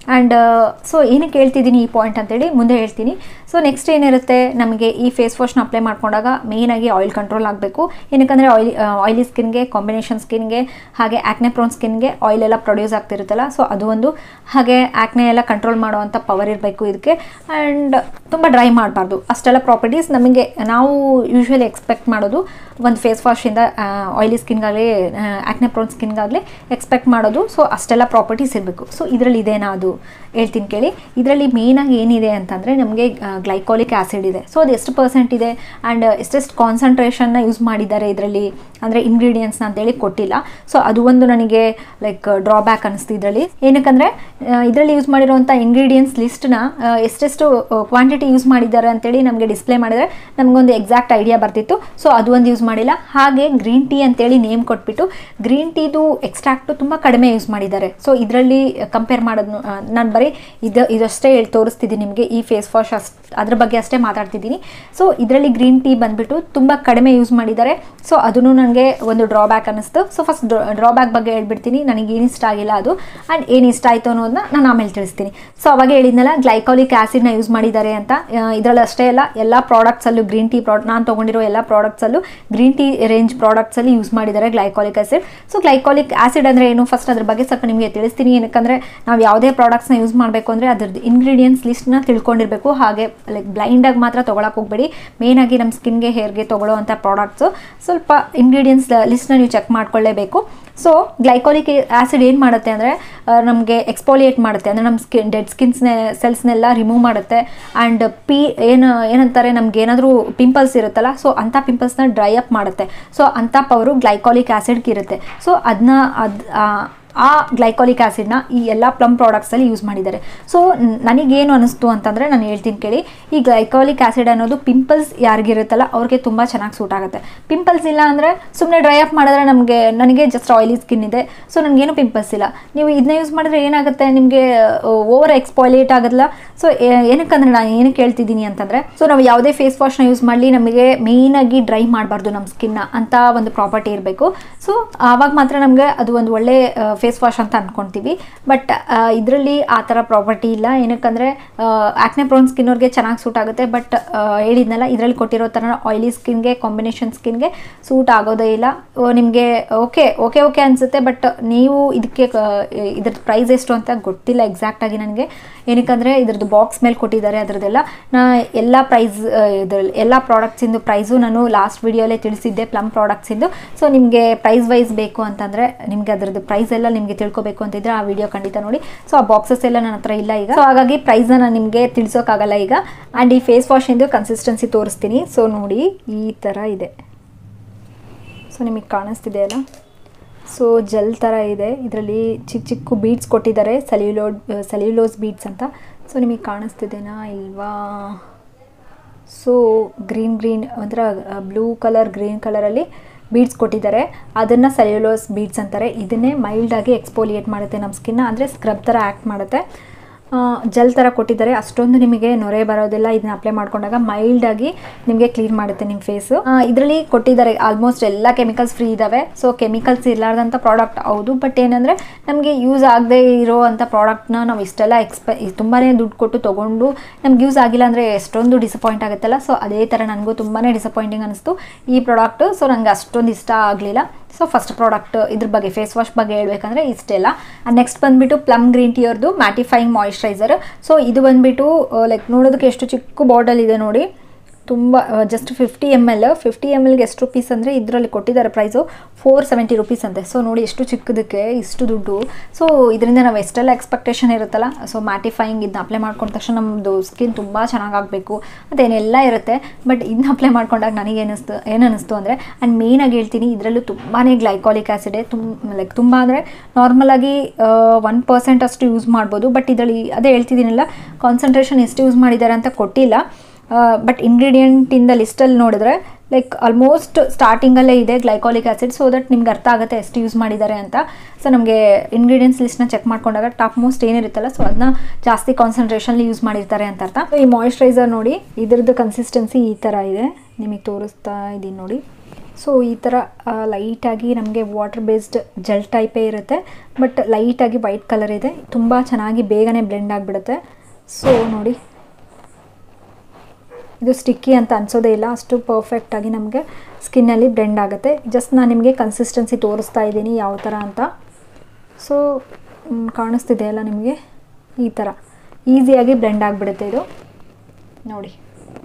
ಆ್ಯಂಡ್ ಸೊ ಏನಕ್ಕೆ ಹೇಳ್ತಿದ್ದೀನಿ ಈ ಪಾಯಿಂಟ್ ಅಂತೇಳಿ ಮುಂದೆ ಹೇಳ್ತೀನಿ ಸೊ ನೆಕ್ಸ್ಟ್ ಏನಿರುತ್ತೆ ನಮಗೆ ಈ ಫೇಸ್ ವಾಶ್ನ ಅಪ್ಲೈ ಮಾಡ್ಕೊಂಡಾಗ ಮೇಯ್ನಾಗಿ ಆಯಿಲ್ ಕಂಟ್ರೋಲ್ ಆಗಬೇಕು ಏನಕ್ಕಂದರೆ ಆಯಿಲ್ ಆಯಿಲಿ ಸ್ಕಿನ್ಗೆ ಕಾಂಬಿನೇಷನ್ ಸ್ಕಿನ್ಗೆ ಹಾಗೆ ಆ್ಯಕ್ನೆ ಪ್ರೋನ್ ಸ್ಕಿನ್ಗೆ ಆಯಿಲ್ ಎಲ್ಲ ಪ್ರೊಡ್ಯೂಸ್ ಆಗ್ತಿರುತ್ತಲ್ಲ ಸೊ ಅದು ಒಂದು ಹಾಗೆ ಆ್ಯಕ್ನೆ ಎಲ್ಲ ಕಂಟ್ರೋಲ್ ಮಾಡುವಂಥ ಪವರ್ ಇರಬೇಕು ಇದಕ್ಕೆ ಆ್ಯಂಡ್ ತುಂಬ ಡ್ರೈ ಮಾಡಬಾರ್ದು ಅಷ್ಟೆಲ್ಲ ಪ್ರಾಪರ್ಟೀಸ್ ನಮಗೆ ನಾವು ಯೂಶ್ವಲಿ ಎಕ್ಸ್ಪೆಕ್ಟ್ ಮಾಡೋದು ಒಂದು ಫೇಸ್ ವಾಶಿಂದ ಆಯಿಲಿ ಸ್ಕಿನ್ಗಾಗಲಿ ಆ್ಯಕ್ನೆ ಪ್ರೋನ್ ಸ್ಕಿನ್ಗಾಗಲಿ ಎಕ್ಸ್ಪೆಕ್ಟ್ ಮಾಡೋದು ಸೊ ಅಷ್ಟೆಲ್ಲ ಪ್ರಾಪರ್ಟೀಸ್ ಇರಬೇಕು ಸೊ ಇದರಲ್ಲಿ ಇದೇನಾ ಅದು ಹೇಳ್ತೀನಿ ಕೇಳಿ ಇದರಲ್ಲಿ ಮೇಯ್ನಾಗಿ ಏನಿದೆ ಅಂತಂದರೆ ನಮಗೆ ಗ್ಲೈಕಾಲಿಕ್ ಆ್ಯಸಿಡ್ ಇದೆ ಸೊ ಅದು ಎಷ್ಟು ಪರ್ಸೆಂಟ್ ಇದೆ ಆ್ಯಂಡ್ ಎಷ್ಟೆಷ್ಟು ಕಾನ್ಸಂಟ್ರೇಷನ್ನ ಯೂಸ್ ಮಾಡಿದ್ದಾರೆ ಇದರಲ್ಲಿ ಅಂದರೆ ಇಂಗ್ರೀಡಿಯೆಂಟ್ಸ್ನ ಅಂತೇಳಿ ಕೊಟ್ಟಿಲ್ಲ ಸೊ ಅದು ಒಂದು ನನಗೆ ಲೈಕ್ ಡ್ರಾಬ್ಯಾಕ್ ಅನಿಸ್ತು ಇದರಲ್ಲಿ ಏನಕ್ಕಂದರೆ ಇದರಲ್ಲಿ ಯೂಸ್ ಮಾಡಿರುವಂಥ ಇಂಗ್ರೀಡಿಯೆಂಟ್ಸ್ ಲಿಸ್ಟ್ನ ಎಷ್ಟೆಷ್ಟು ಕ್ವಾಂಟಿಟಿ ಯೂಸ್ ಮಾಡಿದ್ದಾರೆ ಅಂತೇಳಿ ನಮಗೆ ಡಿಸ್ಪ್ಲೇ ಮಾಡಿದರೆ ನಮಗೊಂದು ಎಕ್ಸಾಕ್ಟ್ ಐಡಿಯಾ ಬರ್ತಿತ್ತು ಸೊ ಅದು ಒಂದು ಯೂಸ್ ಮಾಡಿಲ್ಲ ಹಾಗೆ ಗ್ರೀನ್ ಟೀ ಅಂತೇಳಿ ನೇಮ್ ಕೊಟ್ಬಿಟ್ಟು ಗ್ರೀನ್ ಟೀದು ಎಕ್ಸ್ಟ್ರಾಕ್ಟು ತುಂಬ ಕಡಿಮೆ ಯೂಸ್ ಮಾಡಿದ್ದಾರೆ ಸೊ ಇದರಲ್ಲಿ ಕಂಪೇರ್ ಮಾಡೋದು ನಾನು ಬರೀ ಇದು ಇದಷ್ಟೇ ಹೇಳಿ ತೋರಿಸ್ತಿದ್ದೀನಿ ನಿಮಗೆ ಈ ಫೇಸ್ ವಾಶ್ ಅಷ್ಟು ಅದ್ರ ಬಗ್ಗೆ ಅಷ್ಟೇ ಮಾತಾಡ್ತಿದ್ದೀನಿ ಸೊ ಇದರಲ್ಲಿ ಗ್ರೀನ್ ಟೀ ಬಂದುಬಿಟ್ಟು ತುಂಬ ಕಡಿಮೆ ಯೂಸ್ ಮಾಡಿದ್ದಾರೆ ಸೊ ಅದನ್ನು ನನಗೆ ಒಂದು ಡ್ರಾಬ್ಯಾಕ್ ಅನ್ನಿಸ್ತು ಸೊ ಫಸ್ಟ್ ಡ್ರಾಬ್ಯಾಕ್ ಬಗ್ಗೆ ಹೇಳ್ಬಿಡ್ತೀನಿ ನನಗೆ ಏನು ಇಷ್ಟ ಆಗಿಲ್ಲ ಅದು ಆ್ಯಂಡ್ ಏನು ಇಷ್ಟ ಆಯಿತು ಅನ್ನೋದನ್ನ ನಾನು ಆಮೇಲೆ ತಿಳಿಸ್ತೀನಿ ಸೊ ಅವಾಗ ಹೇಳಿದ್ನಲ್ಲ ಗ್ಲೈಕಾಲಿಕ್ ಆ್ಯಸಿಡ್ನ ಯೂಸ್ ಮಾಡಿದ್ದಾರೆ ಅಂತ ಇದರಲ್ಲಿ ಅಷ್ಟೇ ಅಲ್ಲ ಎಲ್ಲ ಪ್ರಾಡಕ್ಟ್ಸಲ್ಲೂ ಗ್ರೀನ್ ಟೀ ಪ್ರಾಡ್ ನಾನು ತೊಗೊಂಡಿರೋ ಎಲ್ಲ ಪ್ರಾಡಕ್ಟ್ಸಲ್ಲೂ ಗ್ರೀನ್ ಟೀ ರೇಂಜ್ ಪ್ರಾಡಕ್ಟ್ಸಲ್ಲಿ ಯೂಸ್ ಮಾಡಿದ್ದಾರೆ glycolic acid so glycolic acid ಅಂದರೆ ಏನು ಫಸ್ಟ್ ಅದ್ರ ಬಗ್ಗೆ ಸ್ವಲ್ಪ ನಿಮಗೆ ತಿಳಿಸ್ತೀನಿ ಏನಕ್ಕಂದರೆ ನಾವು ಯಾವುದೇ ಪ್ರಾಡಕ್ಟ್ಸ್ನ ಯೂಸ್ ಮಾಡಬೇಕು ಅಂದರೆ ಅದ್ರದ್ದು ಇಂಗ್ರೀಡಿಯೆಂಟ್ಸ್ ಲಿಸ್ಟ್ನ ತಿಳ್ಕೊಂಡಿರಬೇಕು ಹಾಗೆ ಲೈಕ್ ಬ್ಲೈಂಡಾಗಿ ಮಾತ್ರ ತೊಗೊಳಕ್ಕೆ ಹೋಗಬೇಡಿ ಮೇಯ್ನಾಗಿ ನಮ್ಮ ಸ್ಕಿನ್ಗೆ ಹೇರ್ಗೆ ತೊಗೊಳ್ಳೋ ಅಂಥ ಪ್ರಾಡಕ್ಟ್ಸು ಸ್ವಲ್ಪ ಇಂಗ್ರೀಡಿಯೆಂಟ್ಸ್ ಲಿಸ್ಟ್ನ ನೀವು ಚೆಕ್ ಮಾಡ್ಕೊಳ್ಳೇಬೇಕು ಸೊ ಗ್ಲೈಕಾಲಿಕ್ ಆ್ಯಸಿಡ್ ಏನು ಮಾಡುತ್ತೆ ಅಂದರೆ ನಮಗೆ ಎಕ್ಸ್ಪೋಲಿಯೇಟ್ ಮಾಡುತ್ತೆ ಅಂದರೆ ನಮ್ಮ ಸ್ಕಿನ್ ಡೆಡ್ ಸ್ಕಿನ್ಸ್ನೆ ಸೆಲ್ಸ್ನೆಲ್ಲ ರಿಮೂವ್ ಮಾಡುತ್ತೆ ಆ್ಯಂಡ್ ಪಿ ಏನು ಏನಂತಾರೆ ನಮ್ಗೆ ಏನಾದರೂ ಪಿಂಪಲ್ಸ್ ಇರುತ್ತಲ್ಲ ಸೊ ಅಂಥ ಪಿಂಪಲ್ಸ್ನ ಡ್ರೈ ಅಪ್ ಮಾಡುತ್ತೆ ಸೊ ಅಂಥ ಪವರು ಗ್ಲೈಕಾಲಿಕ್ ಆ್ಯಸಿಡ್ಗೆ ಇರುತ್ತೆ ಸೊ ಅದನ್ನ ಅದು ಆ ಗ್ಲೈಕಾಲಿಕ್ ಆ್ಯಸಿಡ್ನ ಈ ಎಲ್ಲ ಪ್ಲಮ್ ಪ್ರಾಡಕ್ಟ್ಸಲ್ಲಿ ಯೂಸ್ ಮಾಡಿದ್ದಾರೆ ಸೊ ನನಗೇನು ಅನಿಸ್ತು ಅಂತಂದರೆ ನಾನು ಹೇಳ್ತೀನಿ ಕೇಳಿ ಈ ಗ್ಲೈಕಾಲಿಕ್ ಆ್ಯಸಿಡ್ ಅನ್ನೋದು ಪಿಂಪಲ್ಸ್ ಯಾರಿಗಿರುತ್ತಲ್ಲ ಅವ್ರಿಗೆ ತುಂಬ ಚೆನ್ನಾಗಿ ಸೂಟ್ ಆಗುತ್ತೆ ಪಿಂಪಲ್ಸ್ ಇಲ್ಲ ಅಂದರೆ ಸುಮ್ಮನೆ ಡ್ರೈ ಅಪ್ ಮಾಡಿದ್ರೆ ನಮಗೆ ನನಗೆ ಜಸ್ಟ್ ಆಯಿಲಿ ಸ್ಕಿನ್ ಇದೆ ಸೊ ನನಗೇನು ಪಿಂಪಲ್ಸ್ ಇಲ್ಲ ನೀವು ಇದನ್ನ ಯೂಸ್ ಮಾಡಿದ್ರೆ ಏನಾಗುತ್ತೆ ನಿಮಗೆ ಓವರ್ ಎಕ್ಸ್ಪಾಯ್ಲೇಟ್ ಆಗೋದಿಲ್ಲ ಸೊ ಏನಕ್ಕಂದ್ರೆ ನಾನು ಏನಕ್ಕೆ ಹೇಳ್ತಿದ್ದೀನಿ ಅಂತಂದರೆ ಸೊ ನಾವು ಯಾವುದೇ ಫೇಸ್ ವಾಶ್ನ ಯೂಸ್ ಮಾಡಲಿ ನಮಗೆ ಮೇಯ್ನಾಗಿ ಡ್ರೈ ಮಾಡಬಾರ್ದು ನಮ್ಮ ಸ್ಕಿನ್ನ ಅಂತ ಒಂದು ಪ್ರಾಪರ್ಟಿ ಇರಬೇಕು ಸೊ ಆವಾಗ ಮಾತ್ರ ನಮಗೆ ಅದು ಒಂದು ಒಳ್ಳೆ ಫೇಸ್ ವಾಶ್ ಅಂತ ಅಂದ್ಕೊಳ್ತೀವಿ ಬಟ್ ಇದರಲ್ಲಿ ಆ ಥರ ಪ್ರಾಪರ್ಟಿ ಇಲ್ಲ ಏನಕ್ಕಂದರೆ ಆ್ಯಕ್ನೆ ಪ್ರೋನ್ ಸ್ಕಿನ್ನವ್ರಿಗೆ ಚೆನ್ನಾಗಿ ಸೂಟ್ ಆಗುತ್ತೆ ಬಟ್ ಹೇಳಿದ್ನಲ್ಲ ಇದರಲ್ಲಿ ಕೊಟ್ಟಿರೋ ಥರ ಆಯಿಲಿ ಸ್ಕಿನ್ಗೆ ಕಾಂಬಿನೇಷನ್ ಸ್ಕಿನ್ಗೆ ಸೂಟ್ ಆಗೋದೇ ಇಲ್ಲ ನಿಮಗೆ ಓಕೆ ಓಕೆ ಓಕೆ ಅನಿಸುತ್ತೆ ಬಟ್ ನೀವು ಇದಕ್ಕೆ ಇದ್ರದ್ದು ಪ್ರೈಸ್ ಎಷ್ಟು ಅಂತ ಗೊತ್ತಿಲ್ಲ ಎಕ್ಸಾಕ್ಟಾಗಿ ನನಗೆ ಏನಕ್ಕಂದರೆ ಇದ್ರದ್ದು ಬಾಕ್ಸ್ ಮೇಲೆ ಕೊಟ್ಟಿದ್ದಾರೆ ಅದರದ್ದೆಲ್ಲ ನಾ ಎಲ್ಲ ಪ್ರೈಸ್ ಇದ್ರಲ್ಲಿ ಎಲ್ಲ ಪ್ರಾಡಕ್ಟ್ಸಿಂದು ಪ್ರೈಸು ನಾನು ಲಾಸ್ಟ್ ವಿಡಿಯೋಲೇ ತಿಳಿಸಿದ್ದೆ ಪ್ಲಮ್ ಪ್ರಾಡಕ್ಟ್ಸಿಂದು ಸೊ ನಿಮಗೆ ಪ್ರೈಸ್ ವೈಸ್ ಬೇಕು ಅಂತಂದರೆ ನಿಮಗೆ ಅದರದ್ದು ಪ್ರೈಸ್ ಎಲ್ಲ ನಿಮಗೆ ತಿಳ್ಕೊಬೇಕು ಅಂತಿದ್ರೆ ಆ ವಿಡಿಯೋ ಖಂಡಿತ ನೋಡಿ ಸೊ ಆ ಬಾಕ್ಸಸ್ ಎಲ್ಲ ನನ್ನ ಹತ್ರ ಇಲ್ಲ ಈಗ ಸೊ ಹಾಗಾಗಿ ಪ್ರೈಸ್ನ ನಾನು ನಿಮಗೆ ತಿಳಿಸೋಕ್ಕಾಗಲ್ಲ ಈಗ ಆ್ಯಂಡ್ ಈ ಫೇಸ್ ವಾಶಿಂದು ಕನ್ಸಿಸ್ಟೆನ್ಸಿ ತೋರಿಸ್ತೀನಿ ಸೊ ನೋಡಿ ಈ ಥರ ಇದೆ ಸೊ ನಿಮಗೆ ಕಾಣಿಸ್ತಿದೆ ಅಲ್ಲ ಸೊ ಜೆಲ್ ಥರ ಇದೆ ಇದರಲ್ಲಿ ಚಿಕ್ಕ ಚಿಕ್ಕ ಬೀಡ್ಸ್ ಕೊಟ್ಟಿದ್ದಾರೆ ಸೆಲ್ಯುಲೋ ಸೆಲ್ಯುಲೋಸ್ ಬೀಡ್ಸ್ ಅಂತ ಸೊ ನಿಮಗೆ ಕಾಣಿಸ್ತಿದೆನಾ ಇಲ್ವಾ ಸೊ ಗ್ರೀನ್ ಗ್ರೀನ್ ಒಂಥರ ಬ್ಲೂ ಕಲರ್ ಗ್ರೀನ್ ಕಲರಲ್ಲಿ ಬೀಡ್ಸ್ ಕೊಟ್ಟಿದ್ದಾರೆ ಅದನ್ನು ಸೆಲ್ಯುಲೋಸ್ ಬೀಡ್ಸ್ ಅಂತಾರೆ ಇದನ್ನೇ ಮೈಲ್ಡಾಗಿ ಎಕ್ಸ್ಪೋಲಿಯೇಟ್ ಮಾಡುತ್ತೆ ನಮ್ಮ ಸ್ಕಿನ್ನ ಅಂದರೆ ಸ್ಕ್ರಬ್ ಥರ ಆ್ಯಕ್ಟ್ ಮಾಡುತ್ತೆ ಜೆಲ್ ಥರ ಕೊಟ್ಟಿದ್ದಾರೆ ಅಷ್ಟೊಂದು ನಿಮಗೆ ನೊರೆ ಬರೋದಿಲ್ಲ ಇದನ್ನ ಅಪ್ಲೈ ಮಾಡ್ಕೊಂಡಾಗ ಮೈಲ್ಡಾಗಿ ನಿಮಗೆ ಕ್ಲೀನ್ ಮಾಡುತ್ತೆ ನಿಮ್ಮ ಫೇಸು ಇದರಲ್ಲಿ ಕೊಟ್ಟಿದ್ದಾರೆ ಆಲ್ಮೋಸ್ಟ್ ಎಲ್ಲ ಕೆಮಿಕಲ್ಸ್ ಫ್ರೀ ಇದ್ದಾವೆ ಸೊ ಕೆಮಿಕಲ್ಸ್ ಇರಲಾರ್ದಂಥ ಪ್ರಾಡಕ್ಟ್ ಹೌದು ಬಟ್ ಏನಂದರೆ ನಮಗೆ ಯೂಸ್ ಆಗದೆ ಇರೋ ಅಂಥ ಪ್ರಾಡಕ್ಟ್ನ ನಾವು ಇಷ್ಟೆಲ್ಲ ಎಕ್ಸ್ಪೆ ತುಂಬಾ ದುಡ್ಡು ಕೊಟ್ಟು ತೊಗೊಂಡು ನಮ್ಗೆ ಯೂಸ್ ಆಗಿಲ್ಲ ಅಂದರೆ ಎಷ್ಟೊಂದು ಡಿಸಪಾಯಿಂಟ್ ಆಗುತ್ತಲ್ಲ ಸೊ ಅದೇ ಥರ ನನಗೂ ತುಂಬಾ ಡಿಸಪಾಯಿಂಟಿಂಗ್ ಅನಿಸ್ತು ಈ ಪ್ರಾಡಕ್ಟು ಸೊ ನನಗೆ ಅಷ್ಟೊಂದು ಇಷ್ಟ ಆಗಲಿಲ್ಲ ಸೊ ಫಸ್ಟ್ ಪ್ರಾಡಕ್ಟ್ ಇದ್ರ ಬಗ್ಗೆ ಫೇಸ್ ವಾಶ್ ಬಗ್ಗೆ ಹೇಳ್ಬೇಕಂದ್ರೆ ಇಷ್ಟೆಲ್ಲ ನೆಕ್ಸ್ಟ್ ಬಂದುಬಿಟ್ಟು ಪ್ಲಮ್ ಗ್ರೀನ್ ಟೀ ಅವ್ರದ್ದು ಮ್ಯಾಟಿಫೈಯಿಂಗ್ ಮಾಯಿಶ್ಚರೈಸರ್ ಸೊ ಇದು ಬಂದುಬಿಟ್ಟು ಲೈಕ್ ನೋಡೋದಕ್ಕೆ ಎಷ್ಟು ಚಿಕ್ಕ ಬಾಟಲ್ ಇದೆ ನೋಡಿ ತುಂಬ just fifty M L fifty M ಎಲ್ಗೆ ಎಷ್ಟು ರುಪೀಸ್ ಅಂದರೆ ಇದರಲ್ಲಿ ಕೊಟ್ಟಿದ್ದಾರೆ ಪ್ರೈಸು ಫೋರ್ ಸೆವೆಂಟಿ ರುಪೀಸ್ ಅಂತೆ ಸೊ ನೋಡಿ ಎಷ್ಟು ಚಿಕ್ಕದಕ್ಕೆ ಇಷ್ಟು ದುಡ್ಡು ಸೊ ಇದರಿಂದ ನಾವು ಎಷ್ಟೆಲ್ಲ ಎಕ್ಸ್ಪೆಕ್ಟೇಷನ್ ಇರುತ್ತಲ್ಲ ಸೊ ಮ್ಯಾಟಿಫೈಯಿಂಗ್ ಇದನ್ನ ಅಪ್ಲೈ ಮಾಡ್ಕೊಂಡ ತಕ್ಷಣ ನಮ್ಮದು ಸ್ಕಿನ್ ತುಂಬ ಚೆನ್ನಾಗಾಗಬೇಕು ಮತ್ತು ಏನೆಲ್ಲ ಇರುತ್ತೆ ಬಟ್ ಇದನ್ನ ಅಪ್ಲೈ ಮಾಡ್ಕೊಂಡಾಗ ನನಗೆ ಏನಿಸ್ತು ಏನು ಅನ್ನಿಸ್ತು ಅಂದರೆ ಆ್ಯಂಡ್ ಮೇಯ್ನಾಗಿ ಹೇಳ್ತೀನಿ ಇದರಲ್ಲೂ ತುಂಬಾ ಗ್ಲೈಕಾಲಿಕ್ ಆ್ಯಸಿಡೆ ತುಂಬ ಲೈಕ್ ತುಂಬ ಅಂದರೆ ನಾರ್ಮಲಾಗಿ ಒನ್ ಪರ್ಸೆಂಟ್ ಅಷ್ಟು ಯೂಸ್ ಮಾಡ್ಬೋದು ಬಟ್ ಇದರಲ್ಲಿ ಅದೇ ಹೇಳ್ತಿದ್ದೀನಲ್ಲ ಕಾನ್ಸಂಟ್ರೇಷನ್ ಎಷ್ಟು ಯೂಸ್ ಮಾಡಿದ್ದಾರೆ ಅಂತ ಕೊಟ್ಟಿಲ್ಲ ಬಟ್ ಇಂಗ್ರೀಡಿಯೆಂಟಿಂದ ಲಿಸ್ಟಲ್ಲಿ ನೋಡಿದ್ರೆ ಲೈಕ್ ಆಲ್ಮೋಸ್ಟ್ ಸ್ಟಾರ್ಟಿಂಗಲ್ಲೇ ಇದೆ ಗ್ಲೈಕಾಲಿಕ್ ಆ್ಯಸಿಡ್ ಸೊ ದಟ್ ನಿಮ್ಗೆ ಅರ್ಥ ಆಗುತ್ತೆ ಎಷ್ಟು ಯೂಸ್ ಮಾಡಿದ್ದಾರೆ ಅಂತ ಸೊ ನಮಗೆ ಇಂಗ್ರೀಡಿಯೆಂಟ್ಸ್ ಲಿಸ್ಟ್ನ ಚೆಕ್ ಮಾಡ್ಕೊಂಡಾಗ ಟಾಪ್ ಮೋಸ್ಟ್ ಏನಿರುತ್ತಲ್ಲ ಸೊ ಅದನ್ನ ಜಾಸ್ತಿ ಕಾನ್ಸಂಟ್ರೇಷನ್ಲಿ ಯೂಸ್ ಮಾಡಿರ್ತಾರೆ ಅಂತ ಅರ್ಥ ಈ ಮಾಯಿಶ್ಚರೈಸರ್ ನೋಡಿ ಇದ್ರದ್ದು ಕನ್ಸಿಸ್ಟೆನ್ಸಿ ಈ ಥರ ಇದೆ ನಿಮಗೆ ತೋರಿಸ್ತಾ ಇದ್ದೀನಿ ನೋಡಿ ಸೊ ಈ ಥರ ಲೈಟಾಗಿ ನಮಗೆ ವಾಟರ್ ಬೇಸ್ಡ್ ಜೆಲ್ ಟೈಪೇ ಇರುತ್ತೆ ಬಟ್ ಲೈಟಾಗಿ ವೈಟ್ ಕಲರ್ ಇದೆ ತುಂಬ ಚೆನ್ನಾಗಿ ಬೇಗನೆ ಬ್ಲೆಂಡ್ ಆಗಿಬಿಡುತ್ತೆ ಸೊ ನೋಡಿ ಇದು ಸ್ಟಿಕ್ಕಿ ಅಂತ ಅನ್ಸೋದೇ ಇಲ್ಲ ಅಷ್ಟು ಪರ್ಫೆಕ್ಟಾಗಿ ನಮಗೆ ಸ್ಕಿನ್ನಲ್ಲಿ ಬ್ಲೆಂಡ್ ಆಗುತ್ತೆ ಜಸ್ಟ್ ನಾನು ನಿಮಗೆ ಕನ್ಸಿಸ್ಟೆನ್ಸಿ ತೋರಿಸ್ತಾ ಇದ್ದೀನಿ ಯಾವ ಥರ ಅಂತ ಸೊ ಕಾಣಿಸ್ತಿದೆ ಅಲ್ಲ ನಿಮಗೆ ಈ ಥರ ಈಸಿಯಾಗಿ ಬ್ಲೆಂಡ್ ಆಗಿಬಿಡುತ್ತೆ ಇದು ನೋಡಿ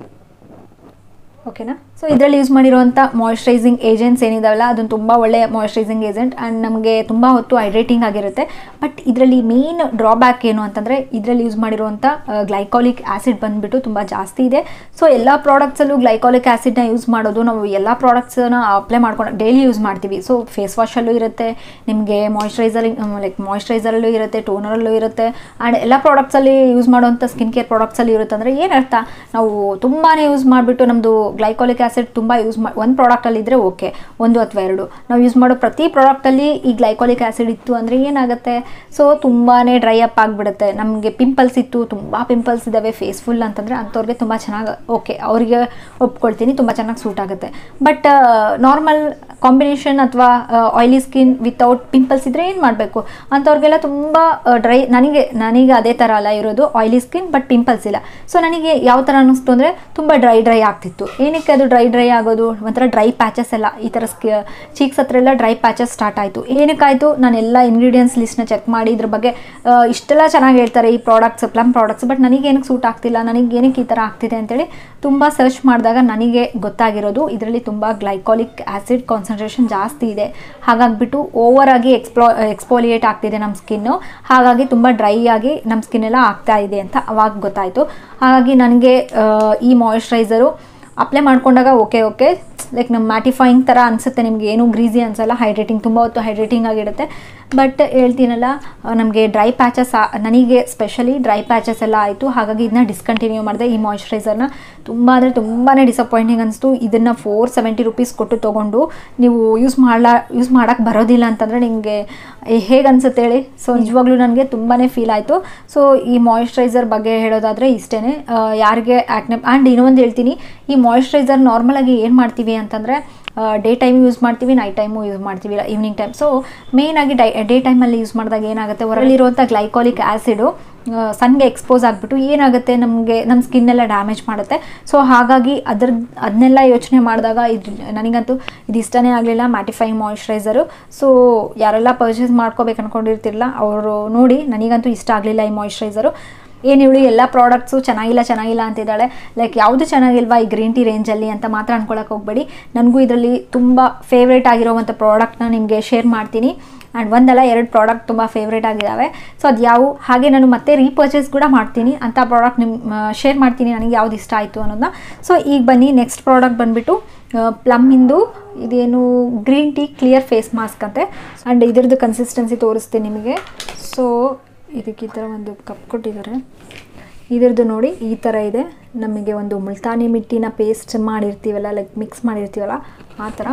ಓಕೆನಾ ಸೊ ಇದರಲ್ಲಿ ಯೂಸ್ ಮಾಡಿರುವಂಥ ಮಾಯ್ಶ್ಚರೈಸಿಂಗ್ ಏಜೆಂಟ್ಸ್ ಏನಿದಾವಲ್ಲ ಅದೊಂದು ತುಂಬ ಒಳ್ಳೆಯ ಮಾಯ್ಶ್ಚರೈಸಿಂಗ್ ಏಜೆಂಟ್ ಆ್ಯಂಡ್ ನಮಗೆ ತುಂಬ ಹೊತ್ತು ಹೈಡ್ರೇಟಿಂಗ್ ಆಗಿರುತ್ತೆ ಬಟ್ ಇದರಲ್ಲಿ ಮೇನ್ ಡ್ರಾಬ್ಯಾಕ್ ಏನು ಅಂತಂದರೆ ಇದರಲ್ಲಿ ಯೂಸ್ ಮಾಡಿರುವಂಥ ಗ್ಲೈಕಾಲಿಕ್ ಆ್ಯಸಿಡ್ ಬಂದುಬಿಟ್ಟು ತುಂಬ ಜಾಸ್ತಿ ಇದೆ ಸೊ ಎಲ್ಲ ಪ್ರಾಡಕ್ಟ್ಸಲ್ಲೂ ಗ್ಲೈಕಾಲಿಕ್ ಆ್ಯಸಿಡ್ನ ಯೂಸ್ ಮಾಡೋದು ನಾವು ಎಲ್ಲ ಪ್ರಾಡಕ್ಟ್ಸನ್ನ ಅಪ್ಲೈ ಮಾಡ್ಕೊಂಡು ಡೈಲಿ ಯೂಸ್ ಮಾಡ್ತೀವಿ ಸೊ ಫೇಸ್ ವಾಶಲ್ಲೂ ಇರುತ್ತೆ ನಿಮಗೆ ಮಾಯ್ಶ್ಚರೈಸರಿಂಗ್ ಲೈಕ್ ಮಾಯ್ಶ್ಚರೈಸರಲ್ಲೂ ಇರುತ್ತೆ ಟೋನರಲ್ಲೂ ಇರುತ್ತೆ ಆ್ಯಂಡ್ ಎಲ್ಲ ಪ್ರಾಡಕ್ಟ್ಸಲ್ಲಿ ಯೂಸ್ ಮಾಡುವಂಥ ಸ್ಕಿನ್ ಕೇರ್ ಪ್ರಾಡಕ್ಟ್ಸಲ್ಲಿ ಇರುತ್ತೆ ಅಂದರೆ ಏನರ್ಥ ನಾವು ತುಂಬಾ ಯೂಸ್ ಮಾಡಿಬಿಟ್ಟು ನಮ್ಮದು ಗ್ಲೈಕಾಲಿಕ್ ಆ್ಯಸಿಡ್ ತುಂಬ ಯೂಸ್ ಮಾಡಿ ಒಂದು ಪ್ರಾಡಕ್ಟಲ್ಲಿ ಇದ್ದರೆ ಓಕೆ ಒಂದು ಅಥವಾ ಎರಡು ನಾವು ಯೂಸ್ ಮಾಡೋ ಪ್ರತಿ ಪ್ರಾಡಕ್ಟಲ್ಲಿ ಈ ಗ್ಲೈಕಾಲಿಕ್ ಆ್ಯಸಿಡ್ ಇತ್ತು ಅಂದರೆ ಏನಾಗುತ್ತೆ ಸೊ ತುಂಬಾ ಡ್ರೈ ಅಪ್ ಆಗಿಬಿಡುತ್ತೆ ನಮಗೆ ಪಿಂಪಲ್ಸ್ ಇತ್ತು ತುಂಬ ಪಿಂಪಲ್ಸ್ ಇದ್ದಾವೆ ಫೇಸ್ ಫುಲ್ ಅಂತಂದರೆ ಅಂಥವ್ರಿಗೆ ತುಂಬ ಚೆನ್ನಾಗಿ ಓಕೆ ಅವರಿಗೆ ಒಪ್ಕೊಳ್ತೀನಿ ತುಂಬ ಚೆನ್ನಾಗಿ ಸೂಟ್ ಆಗುತ್ತೆ ಬಟ್ ನಾರ್ಮಲ್ ಕಾಂಬಿನೇಷನ್ ಅಥವಾ ಆಯಿಲಿ ಸ್ಕಿನ್ ವಿತೌಟ್ ಪಿಂಪಲ್ಸ್ ಇದ್ದರೆ ಏನು ಮಾಡಬೇಕು ಅಂಥವ್ರಿಗೆಲ್ಲ ತುಂಬ ಡ್ರೈ ನನಗೆ ನನಗೆ ಅದೇ ಥರ ಅಲ್ಲ ಇರೋದು ಆಯಿಲಿ ಸ್ಕಿನ್ ಬಟ್ ಪಿಂಪಲ್ಸ್ ಇಲ್ಲ ಸೊ ನನಗೆ ಯಾವ ಥರ ಅನ್ನಿಸ್ತು ಅಂದರೆ ತುಂಬ ಡ್ರೈ ಡ್ರೈ ಆಗ್ತಿತ್ತು ಏನಕ್ಕೆ ಅದು ಡ್ರೈ ಡ್ರೈ ಆಗೋದು ಒಂಥರ ಡ್ರೈ ಪ್ಯಾಚಸ್ ಎಲ್ಲ ಈ ಥರ ಸ್ಕಿ ಚೀಕ್ಸ್ ಹತ್ರ ಎಲ್ಲ ಡ್ರೈ ಪ್ಯಾಚಸ್ ಸ್ಟಾರ್ಟ್ ಆಯಿತು ಏನಕ್ಕಾಯಿತು ನಾನೆಲ್ಲ ಇಂಗ್ರೀಡಿಯೆಂಟ್ಸ್ ಲಿಸ್ಟ್ನ ಚೆಕ್ ಮಾಡಿ ಇದ್ರ ಬಗ್ಗೆ ಆ, ಇಷ್ಟೆಲ್ಲ ಚೆನ್ನಾಗಿ ಹೇಳ್ತಾರೆ ಈ ಪ್ರಾಡಕ್ಟ್ಸ್ ಪ್ಲಮ್ ಪ್ರಾಡಕ್ಟ್ಸ್ ಬಟ್ ನನಗೆ ಏನಕ್ಕೆ ಸೂಟ್ ಆಗ್ತಿಲ್ಲ ನನಗೆ ಏನಕ್ಕೆ ಈ ಥರ ಆಗ್ತಿದೆ ಅಂತೇಳಿ ತುಂಬ ಸರ್ಚ್ ಮಾಡಿದಾಗ ನನಗೆ ಗೊತ್ತಾಗಿರೋದು ಇದರಲ್ಲಿ ತುಂಬ ಗ್ಲೈಕಾಲಿಕ್ ಆ್ಯಸಿಡ್ ಕಾನ್ಸಂಟ್ರೇಷನ್ ಜಾಸ್ತಿ ಇದೆ ಹಾಗಾಗಿಬಿಟ್ಟು ಓವರ್ ಆಗಿ ಎಕ್ಸ್ಪ್ಲೋ ಎಕ್ಸ್ಪೋಲಿಯೇಟ್ ಆಗ್ತಿದೆ ನಮ್ಮ ಸ್ಕಿನ್ನು ಹಾಗಾಗಿ ತುಂಬ ಡ್ರೈ ಆಗಿ ನಮ್ಮ ಸ್ಕಿನ್ ಎಲ್ಲ ಆಗ್ತಾ ಇದೆ ಅಂತ ಅವಾಗ ಗೊತ್ತಾಯಿತು ಹಾಗಾಗಿ ನನಗೆ ಆ, ಈ ಮಾಯಿಶ್ಚರೈಸರು ಅಪ್ಲೈ ಮಾಡ್ಕೊಂಡಾಗ ಓಕೆ ಓಕೆ ಲೈಕ್ ನಮ್ಮ ಮ್ಯಾಟಿಫೈಯಿಂಗ್ ಥರ ಅನಿಸುತ್ತೆ ನಿಮಗೆ ಏನೂ ಗ್ರೀಸಿ ಅನ್ಸಲ್ಲ ಹೈಡ್ರೇಟಿಂಗ್ ತುಂಬ ಹೊತ್ತು ಹೈಡ್ರೇಟಿಂಗ್ ಆಗಿರುತ್ತೆ ಬಟ್ ಹೇಳ್ತೀನಲ್ಲ ನಮಗೆ ಡ್ರೈ ಪ್ಯಾಚಸ್ ನನಗೆ ಸ್ಪೆಷಲಿ ಡ್ರೈ ಪ್ಯಾಚಸ್ ಎಲ್ಲ ಆಯಿತು ಹಾಗಾಗಿ ಇದನ್ನ ಡಿಸ್ಕಂಟಿನ್ಯೂ ಮಾಡಿದೆ ಈ ಮಾಯಿಶ್ಚರೈಸರ್ನ ತುಂಬ ಅಂದರೆ ತುಂಬಾ ಡಿಸಪಾಯಿಂಟಿಂಗ್ ಅನಿಸ್ತು ಇದನ್ನು ಫೋರ್ ಸೆವೆಂಟಿ ರುಪೀಸ್ ಕೊಟ್ಟು ತೊಗೊಂಡು ನೀವು ಯೂಸ್ ಮಾಡಲ ಯೂಸ್ ಮಾಡೋಕ್ಕೆ ಬರೋದಿಲ್ಲ ಅಂತಂದರೆ ನಿಮಗೆ ಹೇಗೆ ಅನ್ಸುತ್ತೆ ಹೇಳಿ ಸೊ ನಿಜವಾಗ್ಲೂ ನನಗೆ ತುಂಬಾ ಫೀಲ್ ಆಯಿತು ಸೊ ಈ ಮಾಯಿಶ್ಚರೈಸರ್ ಬಗ್ಗೆ ಹೇಳೋದಾದರೆ ಇಷ್ಟೇ ಯಾರಿಗೆ ಆ್ಯಕ್ನೆ ಆ್ಯಂಡ್ ಇನ್ನೊಂದು ಹೇಳ್ತೀನಿ ಈ ಮಾಯಿಶ್ಚರೈಸರ್ ನಾರ್ಮಲಾಗಿ ಏನು ಮಾಡ್ತೀವಿ ಅಂತಂದರೆ ಡೇ ಟೈಮ್ ಯೂಸ್ ಮಾಡ್ತೀವಿ ನೈಟ್ ಟೈಮು ಯೂಸ್ ಮಾಡ್ತೀವಿ ಈವ್ನಿಂಗ್ ಟೈಮ್ ಸೊ ಮೇಯ್ನಾಗಿ ಡೈ ಡೇ ಟೈಮಲ್ಲಿ ಯೂಸ್ ಮಾಡಿದಾಗ ಏನಾಗುತ್ತೆ ಹೊರಲಿರುವಂಥ ಗ್ಲೈಕಾಲಿಕ್ ಆ್ಯಸಿಡು ಸನ್ಗೆ ಎಕ್ಸ್ಪೋಸ್ ಆಗಿಬಿಟ್ಟು ಏನಾಗುತ್ತೆ ನಮಗೆ ನಮ್ಮ ಸ್ಕಿನ್ ಎಲ್ಲ ಡ್ಯಾಮೇಜ್ ಮಾಡುತ್ತೆ ಸೊ ಹಾಗಾಗಿ ಅದ್ರ ಅದನ್ನೆಲ್ಲ ಯೋಚನೆ ಮಾಡಿದಾಗ ಇದು ನನಗಂತೂ ಇದು ಇಷ್ಟನೇ ಆಗಲಿಲ್ಲ ಮ್ಯಾಟಿಫೈಯಿಂಗ್ ಮಾಯಿಶ್ಚರೈಸರು ಸೊ ಯಾರೆಲ್ಲ ಪರ್ಚೇಸ್ ಮಾಡ್ಕೋಬೇಕು ಅಂದ್ಕೊಂಡಿರ್ತಿರಲ್ಲ ಅವರು ನೋಡಿ ನನಗಂತೂ ಇಷ್ಟ ಆಗಲಿಲ್ಲ ಈ ಮಾಯಿಶ್ಚರೈಸರು ಏನು ಇವಳು ಎಲ್ಲ ಪ್ರಾಡಕ್ಟ್ಸು ಚೆನ್ನಾಗಿಲ್ಲ ಚೆನ್ನಾಗಿಲ್ಲ ಅಂತಿದ್ದಾಳೆ ಲೈಕ್ ಯಾವುದು ಚೆನ್ನಾಗಿಲ್ವಾ ಈ ಗ್ರೀನ್ ಟೀ ರೇಂಜಲ್ಲಿ ಅಂತ ಮಾತ್ರ ಅನ್ಕೊಳಕ್ಕೆ ಹೋಗಬೇಡಿ ನನಗೂ ಇದರಲ್ಲಿ ತುಂಬ ಫೇವ್ರೇಟ್ ಆಗಿರೋವಂಥ ಪ್ರಾಡಕ್ಟ್ನ ನಿಮಗೆ ಶೇರ್ ಮಾಡ್ತೀನಿ ಆ್ಯಂಡ್ ಒಂದಲ್ಲ ಎರಡು ಪ್ರಾಡಕ್ಟ್ ತುಂಬ ಫೇವ್ರೇಟ್ ಆಗಿದ್ದಾವೆ ಸೊ ಅದು ಯಾವುವು ಹಾಗೆ ನಾನು ಮತ್ತೆ ರೀಪರ್ಚೇಸ್ ಕೂಡ ಮಾಡ್ತೀನಿ ಅಂಥ ಪ್ರಾಡಕ್ಟ್ ನಿಮ್ಮ ಶೇರ್ ಮಾಡ್ತೀನಿ ನನಗೆ ಯಾವ್ದು ಇಷ್ಟ ಆಯಿತು ಅನ್ನೋದನ್ನ ಸೊ ಈಗ ಬನ್ನಿ ನೆಕ್ಸ್ಟ್ ಪ್ರಾಡಕ್ಟ್ ಬಂದುಬಿಟ್ಟು ಪ್ಲಮ್ಮಿಂದು ಇದೇನು green tea clear face mask ಅಂತೆ ಆ್ಯಂಡ್ ಇದ್ರದ್ದು ಕನ್ಸಿಸ್ಟೆನ್ಸಿ ತೋರಿಸ್ತೀನಿ ನಿಮಗೆ ಸೊ ಇದಕ್ಕೆ ಈ ಥರ ಒಂದು ಕಪ್ ಕೊಟ್ಟಿದ್ದಾರೆ ಇದ್ರದ್ದು ನೋಡಿ ಈ ಥರ ಇದೆ ನಮಗೆ ಒಂದು ಮುಲ್ತಾನಿ ಮಿಟ್ಟಿನ ಪೇಸ್ಟ್ ಮಾಡಿರ್ತೀವಲ್ಲ ಲೈಕ್ ಮಿಕ್ಸ್ ಮಾಡಿರ್ತೀವಲ್ಲ ಆ ಥರ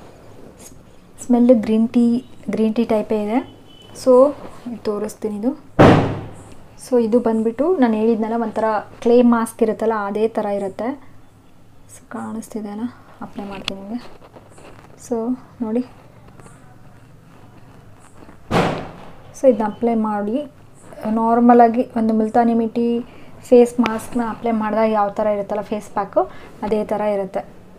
smell green tea green tea ಟೈಪೇ ಇದೆ ಸೊ ಇದು ತೋರಿಸ್ತೀನಿ ಇದು ಸೊ ಇದು ಬಂದ್ಬಿಟ್ಟು ನಾನು ಹೇಳಿದ್ನಲ್ಲ ಒಂಥರ ಕ್ಲೇ ಮಾಸ್ಕ್ ಇರುತ್ತಲ್ಲ ಅದೇ ಥರ ಇರುತ್ತೆ ಸೊ ಕಾಣಿಸ್ತಿದೆ ಅಲ್ಲ ಅಪ್ಲೈ ಮಾಡ್ತೀನಿ ನಿಮಗೆ ಸೊ ನೋಡಿ ಸೊ ಇದನ್ನ ಅಪ್ಲೈ ಮಾಡಿ ನಾರ್ಮಲಾಗಿ ಒಂದು ಮುಲ್ತಾನಿ ಮಿಟ್ಟಿ ಫೇಸ್ ಮಾಸ್ಕ್ನ ಅಪ್ಲೈ ಮಾಡಿದಾಗ ಯಾವ ಥರ ಇರುತ್ತಲ್ಲ ಫೇಸ್ ಪ್ಯಾಕು ಅದೇ ಥರ ಇರುತ್ತೆ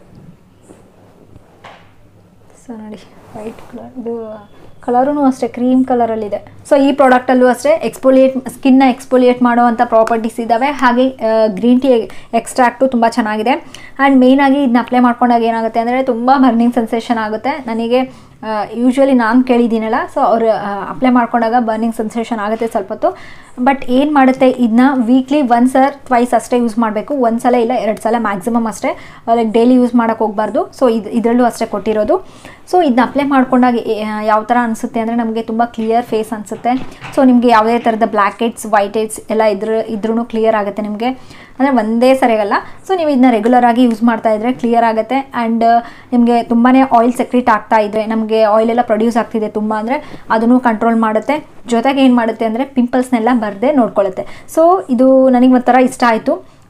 ಸೊ ನೋಡಿ ವೈಟ್ ಕಲರ್ ಇದು ಕಲರೂ ಅಷ್ಟೇ ಕ್ರೀಮ್ ಕಲರಲ್ಲಿದೆ ಸೊ ಈ ಪ್ರಾಡಕ್ಟಲ್ಲೂ ಅಷ್ಟೇ ಎಕ್ಸ್ಪೋಲಿಯೇಟ್ ಸ್ಕಿನ್ನ ಎಕ್ಸ್ಪೋಲಿಯೇಟ್ ಮಾಡುವಂಥ ಪ್ರಾಪರ್ಟೀಸ್ ಇದ್ದಾವೆ ಹಾಗೆ ಗ್ರೀನ್ ಟೀ ಎಕ್ಸ್ಟ್ರಾಕ್ಟು ತುಂಬ ಚೆನ್ನಾಗಿದೆ ಆ್ಯಂಡ್ ಮೇಯ್ನಾಗಿ ಇದನ್ನ ಅಪ್ಲೈ ಮಾಡ್ಕೊಂಡಾಗ ಏನಾಗುತ್ತೆ ಅಂದರೆ ತುಂಬ ಬರ್ನಿಂಗ್ ಸೆನ್ಸೇಷನ್ ಆಗುತ್ತೆ ನನಗೆ ಯೂಶ್ವಲಿ ನಾನು ಕೇಳಿದ್ದೀನಲ್ಲ ಸೊ ಅವರು ಅಪ್ಲೈ ಮಾಡ್ಕೊಂಡಾಗ ಬರ್ನಿಂಗ್ ಸೆನ್ಸೇಷನ್ ಆಗುತ್ತೆ ಸ್ವಲ್ಪ ಹೊತ್ತು ಬಟ್ ಏನು ಮಾಡುತ್ತೆ ಇದನ್ನ ವೀಕ್ಲಿ ಒನ್ ಸರ್ ಟ್ವೈಸ್ ಅಷ್ಟೇ ಯೂಸ್ ಮಾಡಬೇಕು ಒಂದು ಸಲ ಇಲ್ಲ ಎರಡು ಸಲ ಮ್ಯಾಕ್ಸಿಮಮ್ ಅಷ್ಟೇ ಲೈಕ್ ಡೈಲಿ ಯೂಸ್ ಮಾಡೋಕ್ಕೆ ಹೋಗಬಾರ್ದು ಸೊ ಇದು ಇದರಲ್ಲೂ ಅಷ್ಟೇ ಕೊಟ್ಟಿರೋದು ಸೊ ಇದನ್ನ ಅಪ್ಲೈ ಮಾಡ್ಕೊಂಡಾಗ ಯಾವ ಥರ ಅನಿಸುತ್ತೆ ಅಂದರೆ ನಮಗೆ ತುಂಬ ಕ್ಲಿಯರ್ ಫೇಸ್ ಅನಿಸುತ್ತೆ ಸೊ ನಿಮಗೆ ಯಾವುದೇ ಥರದ ಬ್ಲ್ಯಾಕ್ ಹೆಡ್ಸ್ ವೈಟ್ ಹೆಡ್ಸ್ ಎಲ್ಲ ಇದ್ರ ಇದ್ರೂ ಕ್ಲಿಯರ್ ಆಗುತ್ತೆ ನಿಮಗೆ ಅಂದರೆ ಒಂದೇ ಸರಿಗಲ್ಲ ಸೊ ನೀವು ಇದನ್ನ ರೆಗ್ಯುಲರ್ ಆಗಿ ಯೂಸ್ ಮಾಡ್ತಾ ಇದ್ರೆ ಕ್ಲಿಯರ್ ಆಗುತ್ತೆ ಆ್ಯಂಡ್ ನಿಮಗೆ ತುಂಬಾ ಆಯಿಲ್ ಸೆಕ್ರೇಟ್ ಆಗ್ತಾ ಇದ್ರೆ ನಮಗೆ ಆಯಿಲ್ ಎಲ್ಲ ಪ್ರೊಡ್ಯೂಸ್ ಆಗ್ತಿದೆ ತುಂಬ ಅಂದರೆ ಅದನ್ನು ಕಂಟ್ರೋಲ್ ಮಾಡುತ್ತೆ ಜೊತೆಗೆ ಏನು ಮಾಡುತ್ತೆ ಅಂದರೆ ಪಿಂಪಲ್ಸ್ನೆಲ್ಲ ಬರದೆ ನೋಡ್ಕೊಳ್ಳುತ್ತೆ ಸೊ ಇದು ನನಗೆ ಒಂಥರ ಇಷ್ಟ ಆಯಿತು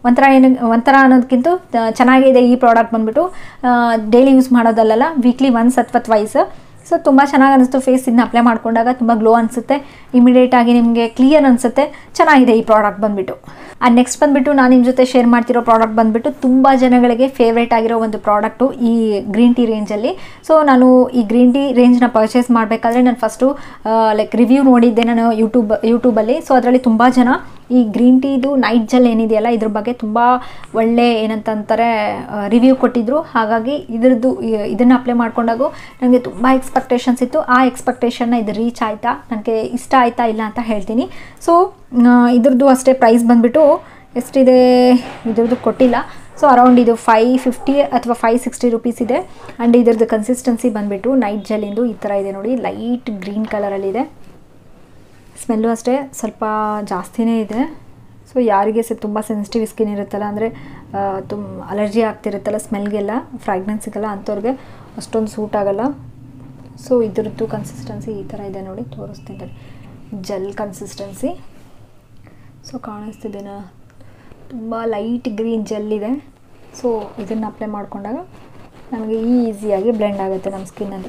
ಒಂಥರ ಏನು ಒಂಥರ ಅನ್ನೋದಕ್ಕಿಂತ ಆ, ಚೆನ್ನಾಗಿದೆ ಈ ಪ್ರಾಡಕ್ಟ್ ಬಂದ್ಬಿಟ್ಟು ಡೈಲಿ ಯೂಸ್ ಮಾಡೋದಲ್ಲ ವೀಕ್ಲಿ ಒನ್ಸ್ ಅಥವಾ ಟ್ವೈಸ್ ಸೊ ತುಂಬ ಚೆನ್ನಾಗಿ ಅನಿಸ್ತು ಫೇಸ್ ಇದನ್ನ ಅಪ್ಲೈ ಮಾಡ್ಕೊಂಡಾಗ ತುಂಬ ಗ್ಲೋ ಅನಿಸುತ್ತೆ ಇಮಿಡಿಯೇಟಾಗಿ ನಿಮಗೆ ಕ್ಲಿಯರ್ ಅನಿಸುತ್ತೆ ಚೆನ್ನಾಗಿದೆ ಈ ಪ್ರಾಡಕ್ಟ್ ಬಂದುಬಿಟ್ಟು ಆ್ಯಂಡ್ ನೆಕ್ಸ್ಟ್ ಬಂದುಬಿಟ್ಟು ನಾನು ನಿಮ್ಮ ಜೊತೆ ಶೇರ್ ಮಾಡ್ತಿರೋ ಪ್ರಾಡಕ್ಟ್ ಬಂದುಬಿಟ್ಟು ತುಂಬ ಜನಗಳಿಗೆ ಫೇವ್ರೇಟ್ ಆಗಿರೋ ಒಂದು ಪ್ರಾಡಕ್ಟು ಈ ಗ್ರೀನ್ ಟೀ ರೇಂಜಲ್ಲಿ ಸೊ ನಾನು ಈ ಗ್ರೀನ್ ಟೀ ರೇಂಜ್ನ ಪರ್ಚೇಸ್ ಮಾಡಬೇಕಾದ್ರೆ ನಾನು ಫಸ್ಟು ಲೈಕ್ ರಿವ್ಯೂ ನೋಡಿದ್ದೆ ನಾನು ಯೂಟ್ಯೂಬ್ ಯೂಟ್ಯೂಬಲ್ಲಿ ಸೊ ಅದರಲ್ಲಿ ತುಂಬ ಜನ ಈ ಗ್ರೀನ್ ಟೀದು ನೈಟ್ ಜೆಲ್ ಏನಿದೆಯಲ್ಲ ಇದ್ರ ಬಗ್ಗೆ ತುಂಬ ಒಳ್ಳೆ ಏನಂತಂತಾರೆ ರಿವ್ಯೂ ಕೊಟ್ಟಿದ್ರು ಹಾಗಾಗಿ ಇದ್ರದ್ದು ಇದನ್ನು ಅಪ್ಲೈ ಮಾಡ್ಕೊಂಡಾಗ ನನಗೆ ತುಂಬ ಎಕ್ಸ್ಪೆಕ್ಟೇಷನ್ಸ್ ಇತ್ತು ಆ ಎಕ್ಸ್ಪೆಕ್ಟೇಷನ್ನ ಇದು ರೀಚ್ ಆಯಿತಾ ನನಗೆ ಇಷ್ಟ ಆಯಿತಾ ಇಲ್ಲ ಅಂತ ಹೇಳ್ತೀನಿ ಸೊ ಇದ್ರದ್ದು ಅಷ್ಟೇ ಪ್ರೈಸ್ ಬಂದುಬಿಟ್ಟು ಎಷ್ಟಿದೆ ಇದ್ರದ್ದು ಕೊಟ್ಟಿಲ್ಲ ಸೊ ಅರೌಂಡ್ ಇದು ಫೈ ಫಿಫ್ಟಿ ಅಥವಾ ಫೈ ಸಿಕ್ಸ್ಟಿ ರುಪೀಸ್ ಇದೆ ಆ್ಯಂಡ್ ಇದ್ರದ್ದು ಕನ್ಸಿಸ್ಟೆನ್ಸಿ ಬಂದುಬಿಟ್ಟು ನೈಟ್ ಜೆಲ್ಲಿಂದು ಈ ಥರ ಇದೆ ನೋಡಿ ಲೈಟ್ ಗ್ರೀನ್ ಕಲರಲ್ಲಿದೆ ಸ್ಮೆಲ್ಲು ಅಷ್ಟೇ ಸ್ವಲ್ಪ ಜಾಸ್ತಿನೇ ಇದೆ ಸೊ ಯಾರಿಗೆ ಸ ತುಂಬ ಸೆನ್ಸಿಟಿವ್ ಸ್ಕಿನ್ ಇರುತ್ತಲ್ಲ ಅಂದರೆ ತುಂಬ ಅಲರ್ಜಿ ಆಗ್ತಿರುತ್ತಲ್ಲ ಸ್ಮೆಲ್ಗೆಲ್ಲ ಫ್ರಾಗ್ನೆನ್ಸಿಗೆಲ್ಲ ಅಂಥವ್ರಿಗೆ ಅಷ್ಟೊಂದು ಸೂಟ್ ಆಗಲ್ಲ ಸೊ ಇದ್ರದ್ದು ಕನ್ಸಿಸ್ಟೆನ್ಸಿ ಈ ಥರ ಇದೆ ನೋಡಿ ತೋರಿಸ್ತಿದ್ದಾರೆ ಜೆಲ್ ಕನ್ಸಿಸ್ಟೆನ್ಸಿ ಸೊ ಕಾಣಿಸ್ತಿದ್ದೇನಾ ತುಂಬ ಲೈಟ್ ಗ್ರೀನ್ ಜೆಲ್ ಇದೆ ಸೊ ಇದನ್ನು ಅಪ್ಲೈ ಮಾಡ್ಕೊಂಡಾಗ ನಮಗೆ ಈಸಿಯಾಗಿ ಬ್ಲೆಂಡ್ ಆಗುತ್ತೆ ನಮ್ಮ ಸ್ಕಿನ್ನಲ್ಲಿ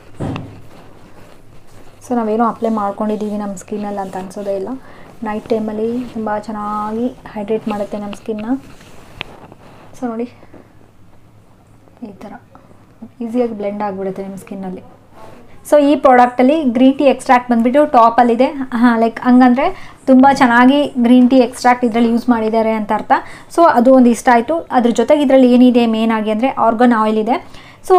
ಸೊ ನಾವೇನೋ ಅಪ್ಲೈ ಮಾಡ್ಕೊಂಡಿದ್ದೀವಿ ನಮ್ಮ ಸ್ಕಿನ್ನಲ್ಲಿ ಅಂತ ಅನ್ಸೋದೇ ಇಲ್ಲ ನೈಟ್ ಟೈಮಲ್ಲಿ ತುಂಬ ಚೆನ್ನಾಗಿ ಹೈಡ್ರೇಟ್ ಮಾಡುತ್ತೆ ನಮ್ಮ ಸ್ಕಿನ್ನ ಸೊ ನೋಡಿ ಈ ಥರ ಈಸಿಯಾಗಿ ಬ್ಲೆಂಡ್ ಆಗಿಬಿಡುತ್ತೆ ನಿಮ್ಮ ಸ್ಕಿನ್ನಲ್ಲಿ ಸೊ ಈ ಪ್ರಾಡಕ್ಟಲ್ಲಿ ಗ್ರೀನ್ ಟೀ ಎಕ್ಸ್ಟ್ರಾಕ್ಟ್ ಬಂದುಬಿಟ್ಟು ಟಾಪಲ್ಲಿದೆ ಹಾಂ ಲೈಕ್ ಹಂಗಂದರೆ ತುಂಬ ಚೆನ್ನಾಗಿ ಗ್ರೀನ್ ಟೀ ಎಕ್ಸ್ಟ್ರಾಕ್ಟ್ ಇದರಲ್ಲಿ ಯೂಸ್ ಮಾಡಿದ್ದಾರೆ ಅಂತ ಅರ್ಥ ಸೊ ಅದು ಒಂದು ಇಷ್ಟ ಆಯಿತು ಅದ್ರ ಜೊತೆಗೆ ಇದರಲ್ಲಿ ಏನಿದೆ ಮೇನ್ ಆಗಿ ಅಂದರೆ ಆರ್ಗನ್ ಆಯಿಲ್ ಇದೆ ಸೊ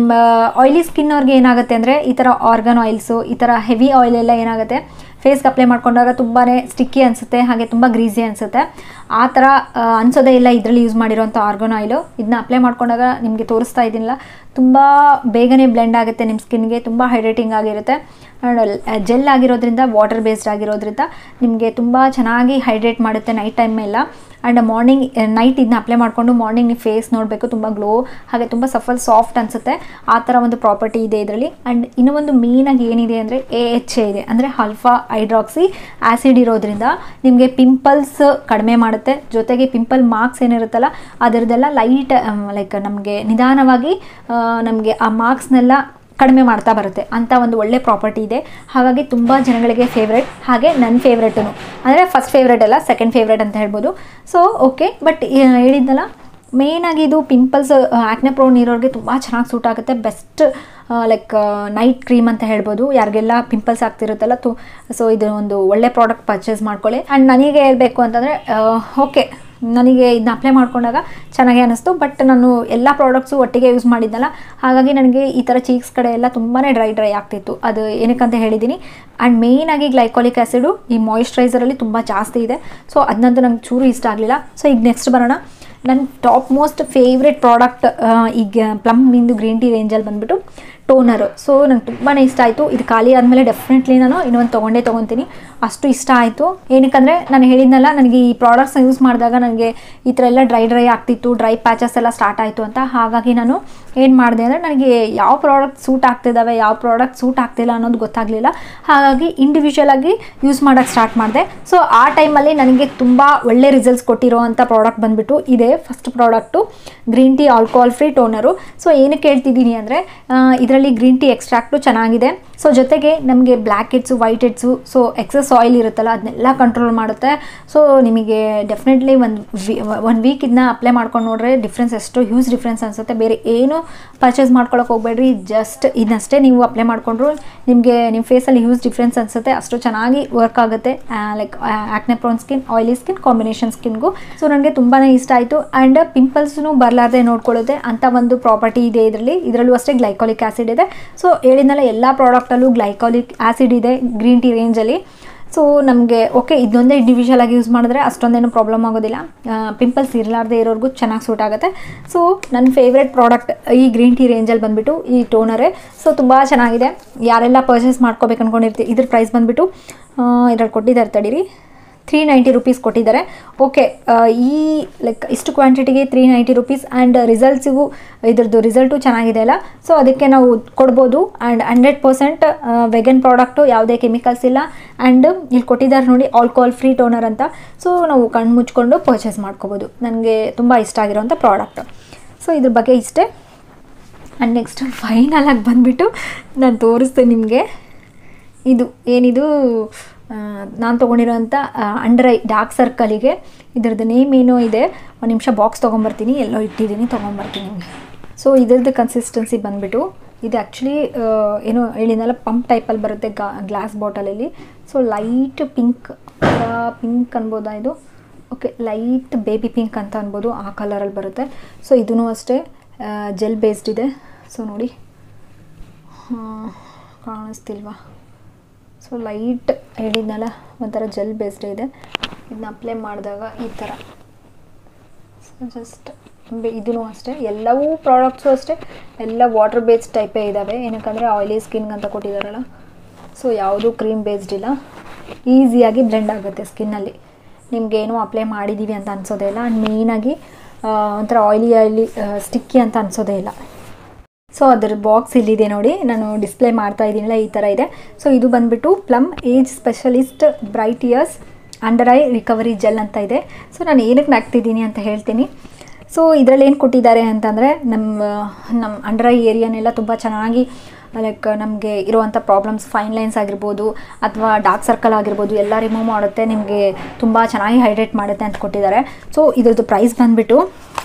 ಆಯಿಲಿ ಸ್ಕಿನ್ ಅವ್ರಿಗೆ ಏನಾಗುತ್ತೆ ಅಂದರೆ ಈ ಥರ ಆರ್ಗನ್ ಆಯಿಲ್ಸು ಈ ಥರ ಹೆವಿ ಆಯಿಲ್ ಎಲ್ಲ ಏನಾಗುತ್ತೆ ಫೇಸ್ಗೆ ಅಪ್ಲೈ ಮಾಡ್ಕೊಂಡಾಗ ತುಂಬಾ ಸ್ಟಿಕ್ಕಿ ಅನಿಸುತ್ತೆ ಹಾಗೆ ತುಂಬ ಗ್ರೀಸಿ ಅನಿಸುತ್ತೆ ಆ ಥರ ಆ, ಅನ್ಸೋದೇ ಇಲ್ಲ ಇದರಲ್ಲಿ ಯೂಸ್ ಮಾಡಿರೋಂಥ ಆರ್ಗನ್ ಆಯಿಲು ಇದನ್ನ ಅಪ್ಲೈ ಮಾಡ್ಕೊಂಡಾಗ ನಿಮಗೆ ತೋರಿಸ್ತಾ ಇದ್ದೀನಿಲ್ಲ ತುಂಬ ಬೇಗನೆ ಬ್ಲೆಂಡ್ ಆಗುತ್ತೆ ನಿಮ್ಮ ಸ್ಕಿನ್ಗೆ ತುಂಬ ಹೈಡ್ರೇಟಿಂಗ್ ಆಗಿರುತ್ತೆ ಜೆಲ್ ಆಗಿರೋದ್ರಿಂದ ವಾಟರ್ ಬೇಸ್ಡ್ ಆಗಿರೋದ್ರಿಂದ ನಿಮಗೆ ತುಂಬ ಚೆನ್ನಾಗಿ ಹೈಡ್ರೇಟ್ ಮಾಡುತ್ತೆ ನೈಟ್ ಟೈಮ್ ಎಲ್ಲ ಆ್ಯಂಡ್ ಮಾರ್ನಿಂಗ್ ನೈಟ್ ಇದನ್ನ ಅಪ್ಲೈ ಮಾಡಿಕೊಂಡು ಮಾರ್ನಿಂಗ್ ನೀವು ಫೇಸ್ ನೋಡಬೇಕು ತುಂಬ ಗ್ಲೋ ಹಾಗೆ ತುಂಬ ಸಫಲ್ ಸಾಫ್ಟ್ ಅನಿಸುತ್ತೆ ಆ ಥರ ಒಂದು ಪ್ರಾಪರ್ಟಿ ಇದೆ ಇದರಲ್ಲಿ ಆ್ಯಂಡ್ ಇನ್ನೂ ಒಂದು ಮೇಯ್ನಾಗಿ ಏನಿದೆ ಅಂದರೆ ಎ ಎಚ್ ಎ ಇದೆ ಅಂದರೆ ಅಲ್ಫಾ ಹೈಡ್ರಾಕ್ಸಿ ಆ್ಯಸಿಡ್ ಇರೋದ್ರಿಂದ ನಿಮಗೆ ಪಿಂಪಲ್ಸ್ ಕಡಿಮೆ ಮಾಡುತ್ತೆ ಜೊತೆಗೆ ಪಿಂಪಲ್ ಮಾರ್ಕ್ಸ್ ಏನಿರುತ್ತಲ್ಲ ಅದರದ್ದೆಲ್ಲ ಲೈಟ್ ಲೈಕ್ ನಮಗೆ ನಿಧಾನವಾಗಿ ನಮಗೆ ಆ ಮಾರ್ಕ್ಸ್ನೆಲ್ಲ ಕಡಿಮೆ ಮಾಡ್ತಾ ಬರುತ್ತೆ ಅಂತ ಒಂದು ಒಳ್ಳೆ ಪ್ರಾಪರ್ಟಿ ಇದೆ ಹಾಗಾಗಿ ತುಂಬ ಜನಗಳಿಗೆ ಫೇವ್ರೆಟ್ ಹಾಗೆ ನನ್ನ ಫೇವ್ರೆಟು ಅಂದರೆ ಫಸ್ಟ್ ಫೇವ್ರೆಟ್ ಅಲ್ಲ ಸೆಕೆಂಡ್ ಫೇವ್ರೆಟ್ ಅಂತ ಹೇಳ್ಬೋದು ಸೊ ಓಕೆ ಬಟ್ ಹೇಳಿದ್ನಲ್ಲ ಮೇಯ್ನಾಗಿ ಇದು ಪಿಂಪಲ್ಸ್ ಆ್ಯಕ್ನೆ ಪ್ರೋನ್ ಇರೋರಿಗೆ ತುಂಬ ಚೆನ್ನಾಗಿ ಸೂಟ್ ಆಗುತ್ತೆ ಬೆಸ್ಟ್ ಲೈಕ್ ನೈಟ್ ಕ್ರೀಮ್ ಅಂತ ಹೇಳ್ಬೋದು ಯಾರಿಗೆಲ್ಲ ಪಿಂಪಲ್ಸ್ ಆಗ್ತಿರುತ್ತಲ್ಲ ತು ಸೊ ಇದು ಒಂದು ಒಳ್ಳೆ ಪ್ರಾಡಕ್ಟ್ ಪರ್ಚೇಸ್ ಮಾಡ್ಕೊಳ್ಳಿ ಆ್ಯಂಡ್ ನನಗೆ ಹೇಳಬೇಕು ಅಂತಂದರೆ ಓಕೆ ನನಗೆ ಇದನ್ನ ಅಪ್ಲೈ ಮಾಡ್ಕೊಂಡಾಗ ಚೆನ್ನಾಗೇ ಅನ್ನಿಸ್ತು ಬಟ್ ನಾನು ಎಲ್ಲ ಪ್ರಾಡಕ್ಟ್ಸು ಒಟ್ಟಿಗೆ ಯೂಸ್ ಮಾಡಿದ್ನಲ್ಲ ಹಾಗಾಗಿ ನನಗೆ ಈ ಥರ ಚೀಕ್ಸ್ ಕಡೆ ಎಲ್ಲ ತುಂಬಾ ಡ್ರೈ ಡ್ರೈ ಆಗ್ತಿತ್ತು ಅದು ಏನಕ್ಕಂತ ಹೇಳಿದ್ದೀನಿ ಆ್ಯಂಡ್ ಮೇಯ್ನಾಗಿ ಗ್ಲೈಕಾಲಿಕ್ ಆ್ಯಸಿಡು ಈ ಮಾಯಿಶ್ಚರೈಸರಲ್ಲಿ ತುಂಬ ಜಾಸ್ತಿ ಇದೆ ಸೊ ಅದನ್ನಂತೂ ನಂಗೆ ಚೂರು ಇಷ್ಟ ಆಗಲಿಲ್ಲ ಸೊ ಈಗ ನೆಕ್ಸ್ಟ್ ಬರೋಣ ನನ್ನ ಟಾಪ್ ಮೋಸ್ಟ್ ಫೇವ್ರೆಟ್ ಪ್ರಾಡಕ್ಟ್ ಈಗ ಪ್ಲಮ್ ಇಂದು ಗ್ರೀನ್ ಟೀ ರೇಂಜಲ್ಲಿ ಬಂದುಬಿಟ್ಟು ಟೋನರು ಸೊ ನಂಗೆ ತುಂಬಾ ಇಷ್ಟ ಆಯಿತು ಇದು ಖಾಲಿ ಆದಮೇಲೆ ಡೆಫಿನೆಟ್ಲಿ ನಾನು ಇನ್ನೊಂದು ತೊಗೊಂಡೇ ತೊಗೊತೀನಿ ಅಷ್ಟು ಇಷ್ಟ ಆಯಿತು ಏನಕ್ಕಂದರೆ ನಾನು ಹೇಳಿದ್ನಲ್ಲ ನನಗೆ ಈ ಪ್ರಾಡಕ್ಟ್ಸ್ನ ಯೂಸ್ ಮಾಡಿದಾಗ ನನಗೆ ಈ ಥರ ಎಲ್ಲ ಡ್ರೈ ಡ್ರೈ ಆಗ್ತಿತ್ತು ಡ್ರೈ ಪ್ಯಾಚಸ್ ಎಲ್ಲ ಸ್ಟಾರ್ಟ್ ಆಯಿತು ಅಂತ ಹಾಗಾಗಿ ನಾನು ಏನು ಮಾಡಿದೆ ಅಂದರೆ ನನಗೆ ಯಾವ ಪ್ರಾಡಕ್ಟ್ ಸೂಟ್ ಆಗ್ತಿದ್ದಾವೆ ಯಾವ ಪ್ರಾಡಕ್ಟ್ ಸೂಟ್ ಆಗ್ತಿಲ್ಲ ಅನ್ನೋದು ಗೊತ್ತಾಗಲಿಲ್ಲ ಹಾಗಾಗಿ ಇಂಡಿವಿಜುವಲ್ ಆಗಿ ಯೂಸ್ ಮಾಡೋಕ್ಕೆ ಸ್ಟಾರ್ಟ್ ಮಾಡಿದೆ ಸೊ ಆ ಟೈಮಲ್ಲಿ ನನಗೆ ತುಂಬ ಒಳ್ಳೆ ರಿಸಲ್ಟ್ಸ್ ಕೊಟ್ಟಿರೋ ಅಂಥ ಪ್ರಾಡಕ್ಟ್ ಬಂದುಬಿಟ್ಟು ಇದೆ first product green tea alcohol free toner so ಏನಕ್ಕೆ ಹೇಳ್ತಿದ್ದೀನಿ ಅಂದರೆ ಇದರಲ್ಲಿ ಗ್ರೀನ್ ಟೀ ಎಕ್ಸ್ಟ್ರಾಕ್ಟು ಚೆನ್ನಾಗಿದೆ ಸೊ ಜೊತೆಗೆ ನಮಗೆ black heads white heads so excess oil ಇರುತ್ತಲ್ಲ ಅದನ್ನೆಲ್ಲ ಕಂಟ್ರೋಲ್ ಮಾಡುತ್ತೆ ಸೊ ನಿಮಗೆ ಡೆಫಿನೆಟ್ಲಿ ಒಂದು ವಿ ಒನ್ ವೀಕ್ ಇದನ್ನ ಅಪ್ಲೈ ಮಾಡ್ಕೊಂಡು ನೋಡ್ರೆ ಡಿಫ್ರೆನ್ಸ್ ಎಷ್ಟು ಹ್ಯೂಸ್ ಡಿಫ್ರೆನ್ಸ್ ಅನಿಸುತ್ತೆ ಬೇರೆ ಏನು ಪರ್ಚೇಸ್ ಮಾಡ್ಕೊಳಕ್ಕೆ ಹೋಗ್ಬೇಡ್ರಿ ಜಸ್ಟ್ ಇದನ್ನಷ್ಟೇ ನೀವು ಅಪ್ಲೈ ಮಾಡಿಕೊಂಡ್ರು ನಿಮಗೆ ನಿಮ್ಮ ಫೇಸಲ್ಲಿ ಹ್ಯೂಸ್ ಡಿಫ್ರೆನ್ಸ್ ಅನಿಸುತ್ತೆ ಅಷ್ಟು ಚೆನ್ನಾಗಿ ವರ್ಕ್ ಆಗುತ್ತೆ like acne prone skin oily skin combination ಸ್ಕಿನ್ಗೂ ಸೊ ನನಗೆ ತುಂಬಾ ಇಷ್ಟ ಆಯಿತು ಆ್ಯಂಡ್ ಪಿಂಪಲ್ಸ್ನು ಬರಲಾರ್ದೆ ನೋಡ್ಕೊಳ್ಳುತ್ತೆ ಅಂತ ಒಂದು ಪ್ರಾಪರ್ಟಿ ಇದೆ ಇದರಲ್ಲಿ ಇದರಲ್ಲೂ ಅಷ್ಟೇ ಗ್ಲೈಕಾಲಿಕ್ ಆ್ಯಸಿಡ್ ಇದೆ ಸೊ ಹೇಳಿದ್ನಲ್ಲ ಎಲ್ಲ ಪ್ರಾಡಕ್ಟಲ್ಲೂ ಗ್ಲೈಕಾಲಿಕ್ ಆ್ಯಸಿಡ್ ಇದೆ ಗ್ರೀನ್ ಟೀ ರೇಂಜಲ್ಲಿ ಸೊ ನಮಗೆ ಓಕೆ ಇದೊಂದೇ ಇಂಡಿವಿಜುವಲ್ ಆಗಿ ಯೂಸ್ ಮಾಡಿದ್ರೆ ಅಷ್ಟೊಂದೇನು ಪ್ರಾಬ್ಲಮ್ ಆಗೋದಿಲ್ಲ ಪಿಂಪಲ್ಸ್ ಇರಲಾರ್ದೆ ಇರೋರ್ಗೂ ಚೆನ್ನಾಗಿ ಸೂಟ್ ಆಗುತ್ತೆ ಸೊ ನನ್ನ ಫೇವ್ರೆಟ್ ಪ್ರಾಡಕ್ಟ್ ಈ ಗ್ರೀನ್ ಟೀ ರೇಂಜಲ್ಲಿ ಬಂದುಬಿಟ್ಟು ಈ ಟೋನರೇ ಸೊ ತುಂಬ ಚೆನ್ನಾಗಿದೆ ಯಾರೆಲ್ಲ ಪರ್ಚೇಸ್ ಮಾಡ್ಕೋಬೇಕು ಅಂದ್ಕೊಂಡಿರ್ತೀವಿ ಇದ್ರ ಪ್ರೈಸ್ ಬಂದುಬಿಟ್ಟು ಇದ್ರಲ್ಲಿ ಕೊಟ್ಟಿದ್ದಾರೆ ತಡೀರಿ ತ್ರೀ ನೈಂಟಿ ರುಪೀಸ್ ಕೊಟ್ಟಿದ್ದಾರೆ ಓಕೆ ಈ ಲೈಕ್ ಇಷ್ಟು ಕ್ವಾಂಟಿಟಿಗೆ ತ್ರೀ ನೈಂಟಿ ರುಪೀಸ್ ಆ್ಯಂಡ್ ರಿಸಲ್ಟ್ಸಿಗೂ ಇದ್ರದ್ದು ರಿಸಲ್ಟು ಚೆನ್ನಾಗಿದೆ ಅಲ್ಲ ಸೊ ಅದಕ್ಕೆ ನಾವು ಕೊಡ್ಬೋದು and hundred percent vegan product ಯಾವುದೇ ಕೆಮಿಕಲ್ಸ್ ಇಲ್ಲ ಆ್ಯಂಡ್ ಇಲ್ಲಿ ಕೊಟ್ಟಿದ್ದಾರೆ ನೋಡಿ ಆಲ್ಕೋಹಾಲ್ ಫ್ರೀ ಟೋನರ್ ಅಂತ ಸೊ ನಾವು ಕಣ್ಣು ಮುಚ್ಕೊಂಡು ಪರ್ಚೇಸ್ ಮಾಡ್ಕೋಬೋದು ನನಗೆ ತುಂಬ ಇಷ್ಟ ಆಗಿರೋಂಥ ಪ್ರಾಡಕ್ಟ್ ಸೊ ಇದ್ರ ಬಗ್ಗೆ ಇಷ್ಟೇ ಆ್ಯಂಡ್ ನೆಕ್ಸ್ಟ್ ಫೈನಲಾಗಿ ಬಂದುಬಿಟ್ಟು ನಾನು ತೋರಿಸ್ತೇನೆ ನಿಮಗೆ ಇದು ಏನಿದು ನಾನು ತೊಗೊಂಡಿರೋಂಥ ಅಂಡರ್ ಐ ಡಾರ್ಕ್ ಸರ್ಕಲಿಗೆ ಇದ್ರದ್ದು ನೇಮ್ ಏನೋ ಇದೆ ಒಂದು ನಿಮಿಷ ಬಾಕ್ಸ್ ತೊಗೊಂಬರ್ತೀನಿ ಎಲ್ಲೋ ಇಟ್ಟಿದ್ದೀನಿ ತೊಗೊಂಬರ್ತೀನಿ ಸೊ ಇದ್ರದ್ದು ಕನ್ಸಿಸ್ಟೆನ್ಸಿ ಬಂದುಬಿಟ್ಟು ಇದು ಆ್ಯಕ್ಚುಲಿ ಏನೋ ಹೇಳಿದ್ನಲ್ಲ ಪಂಪ್ ಟೈಪಲ್ಲಿ ಬರುತ್ತೆ ಗಾ ಗ್ಲಾಸ್ ಬಾಟಲಲ್ಲಿ ಸೊ ಲೈಟ್ ಪಿಂಕ್ ಪಿಂಕ್ ಅನ್ಬೋದಾ ಇದು ಓಕೆ ಲೈಟ್ ಬೇಬಿ ಪಿಂಕ್ ಅಂತ ಅನ್ಬೋದು ಆ ಕಲರಲ್ಲಿ ಬರುತ್ತೆ ಸೊ ಇದೂ ಅಷ್ಟೇ ಜೆಲ್ ಬೇಸ್ಡ್ ಇದೆ ಸೊ ನೋಡಿ ಕಾಣಿಸ್ತಿಲ್ವಾ ಸೊ ಲೈಟ್ ಹೇಳಿದ್ನಲ್ಲ ಒಂಥರ ಜೆಲ್ ಬೇಸ್ಡ್ ಇದೆ ಇದನ್ನ ಅಪ್ಲೈ ಮಾಡಿದಾಗ ಈ ಥರ ಸೊ ಜಸ್ಟ್ ಇದೂ ಅಷ್ಟೇ ಎಲ್ಲವೂ ಪ್ರಾಡಕ್ಟ್ಸು ಅಷ್ಟೇ ಎಲ್ಲ ವಾಟರ್ ಬೇಸ್ಡ್ ಟೈಪೇ ಇದ್ದಾವೆ ಏನಕ್ಕಂದರೆ ಆಯಿಲಿ ಸ್ಕಿನ್ಗೆ ಅಂತ ಕೊಟ್ಟಿದ್ದಾರಲ್ಲ ಸೊ ಯಾವುದೂ ಕ್ರೀಮ್ ಬೇಸ್ಡ್ ಇಲ್ಲ ಈಸಿಯಾಗಿ ಬ್ಲೆಂಡ್ ಆಗುತ್ತೆ ಸ್ಕಿನ್ನಲ್ಲಿ ನಿಮಗೇನು ಅಪ್ಲೈ ಮಾಡಿದ್ದೀವಿ ಅಂತ ಅನ್ಸೋದೇ ಇಲ್ಲ ಆ್ಯಂಡ್ ಮೇಯ್ನಾಗಿ ಒಂಥರ ಆಯಿಲಿ ಆಯಿಲಿ ಸ್ಟಿಕ್ಕಿ ಅಂತ ಅನ್ಸೋದೇ ಇಲ್ಲ ಸೊ ಅದರ ಬಾಕ್ಸ್ ಇಲ್ಲಿದೆ ನೋಡಿ ನಾನು ಡಿಸ್ಪ್ಲೇ ಮಾಡ್ತಾ ಇದ್ದೀನಲ್ಲ ಈ ಥರ ಇದೆ ಸೊ ಇದು ಬಂದುಬಿಟ್ಟು Plum age specialist bright years under eye recovery gel ಅಂತ ಇದೆ ಸೊ ನಾನು ಏನಕ್ಕೆ ನಾಗ್ತಿದ್ದೀನಿ ಅಂತ ಹೇಳ್ತೀನಿ ಸೊ ಇದರಲ್ಲಿ ಏನು ಕೊಟ್ಟಿದ್ದಾರೆ ಅಂತಂದರೆ ನಮ್ಮ ನಮ್ಮ ಅಂಡರ್ ಐ ಏರಿಯಾನೆಲ್ಲ ತುಂಬ ಚೆನ್ನಾಗಿ ಲೈಕ್ ನಮಗೆ ಇರುವಂಥ ಪ್ರಾಬ್ಲಮ್ಸ್ ಫೈನ್ ಲೈನ್ಸ್ ಆಗಿರ್ಬೋದು ಅಥವಾ ಡಾರ್ಕ್ ಸರ್ಕಲ್ ಆಗಿರ್ಬೋದು ಎಲ್ಲ ರಿಮೂವ್ ಮಾಡುತ್ತೆ ನಿಮಗೆ ತುಂಬ ಚೆನ್ನಾಗಿ ಹೈಡ್ರೇಟ್ ಮಾಡುತ್ತೆ ಅಂತ ಕೊಟ್ಟಿದ್ದಾರೆ ಸೊ ಇದ್ರದ್ದು ಪ್ರೈಸ್ ಬಂದುಬಿಟ್ಟು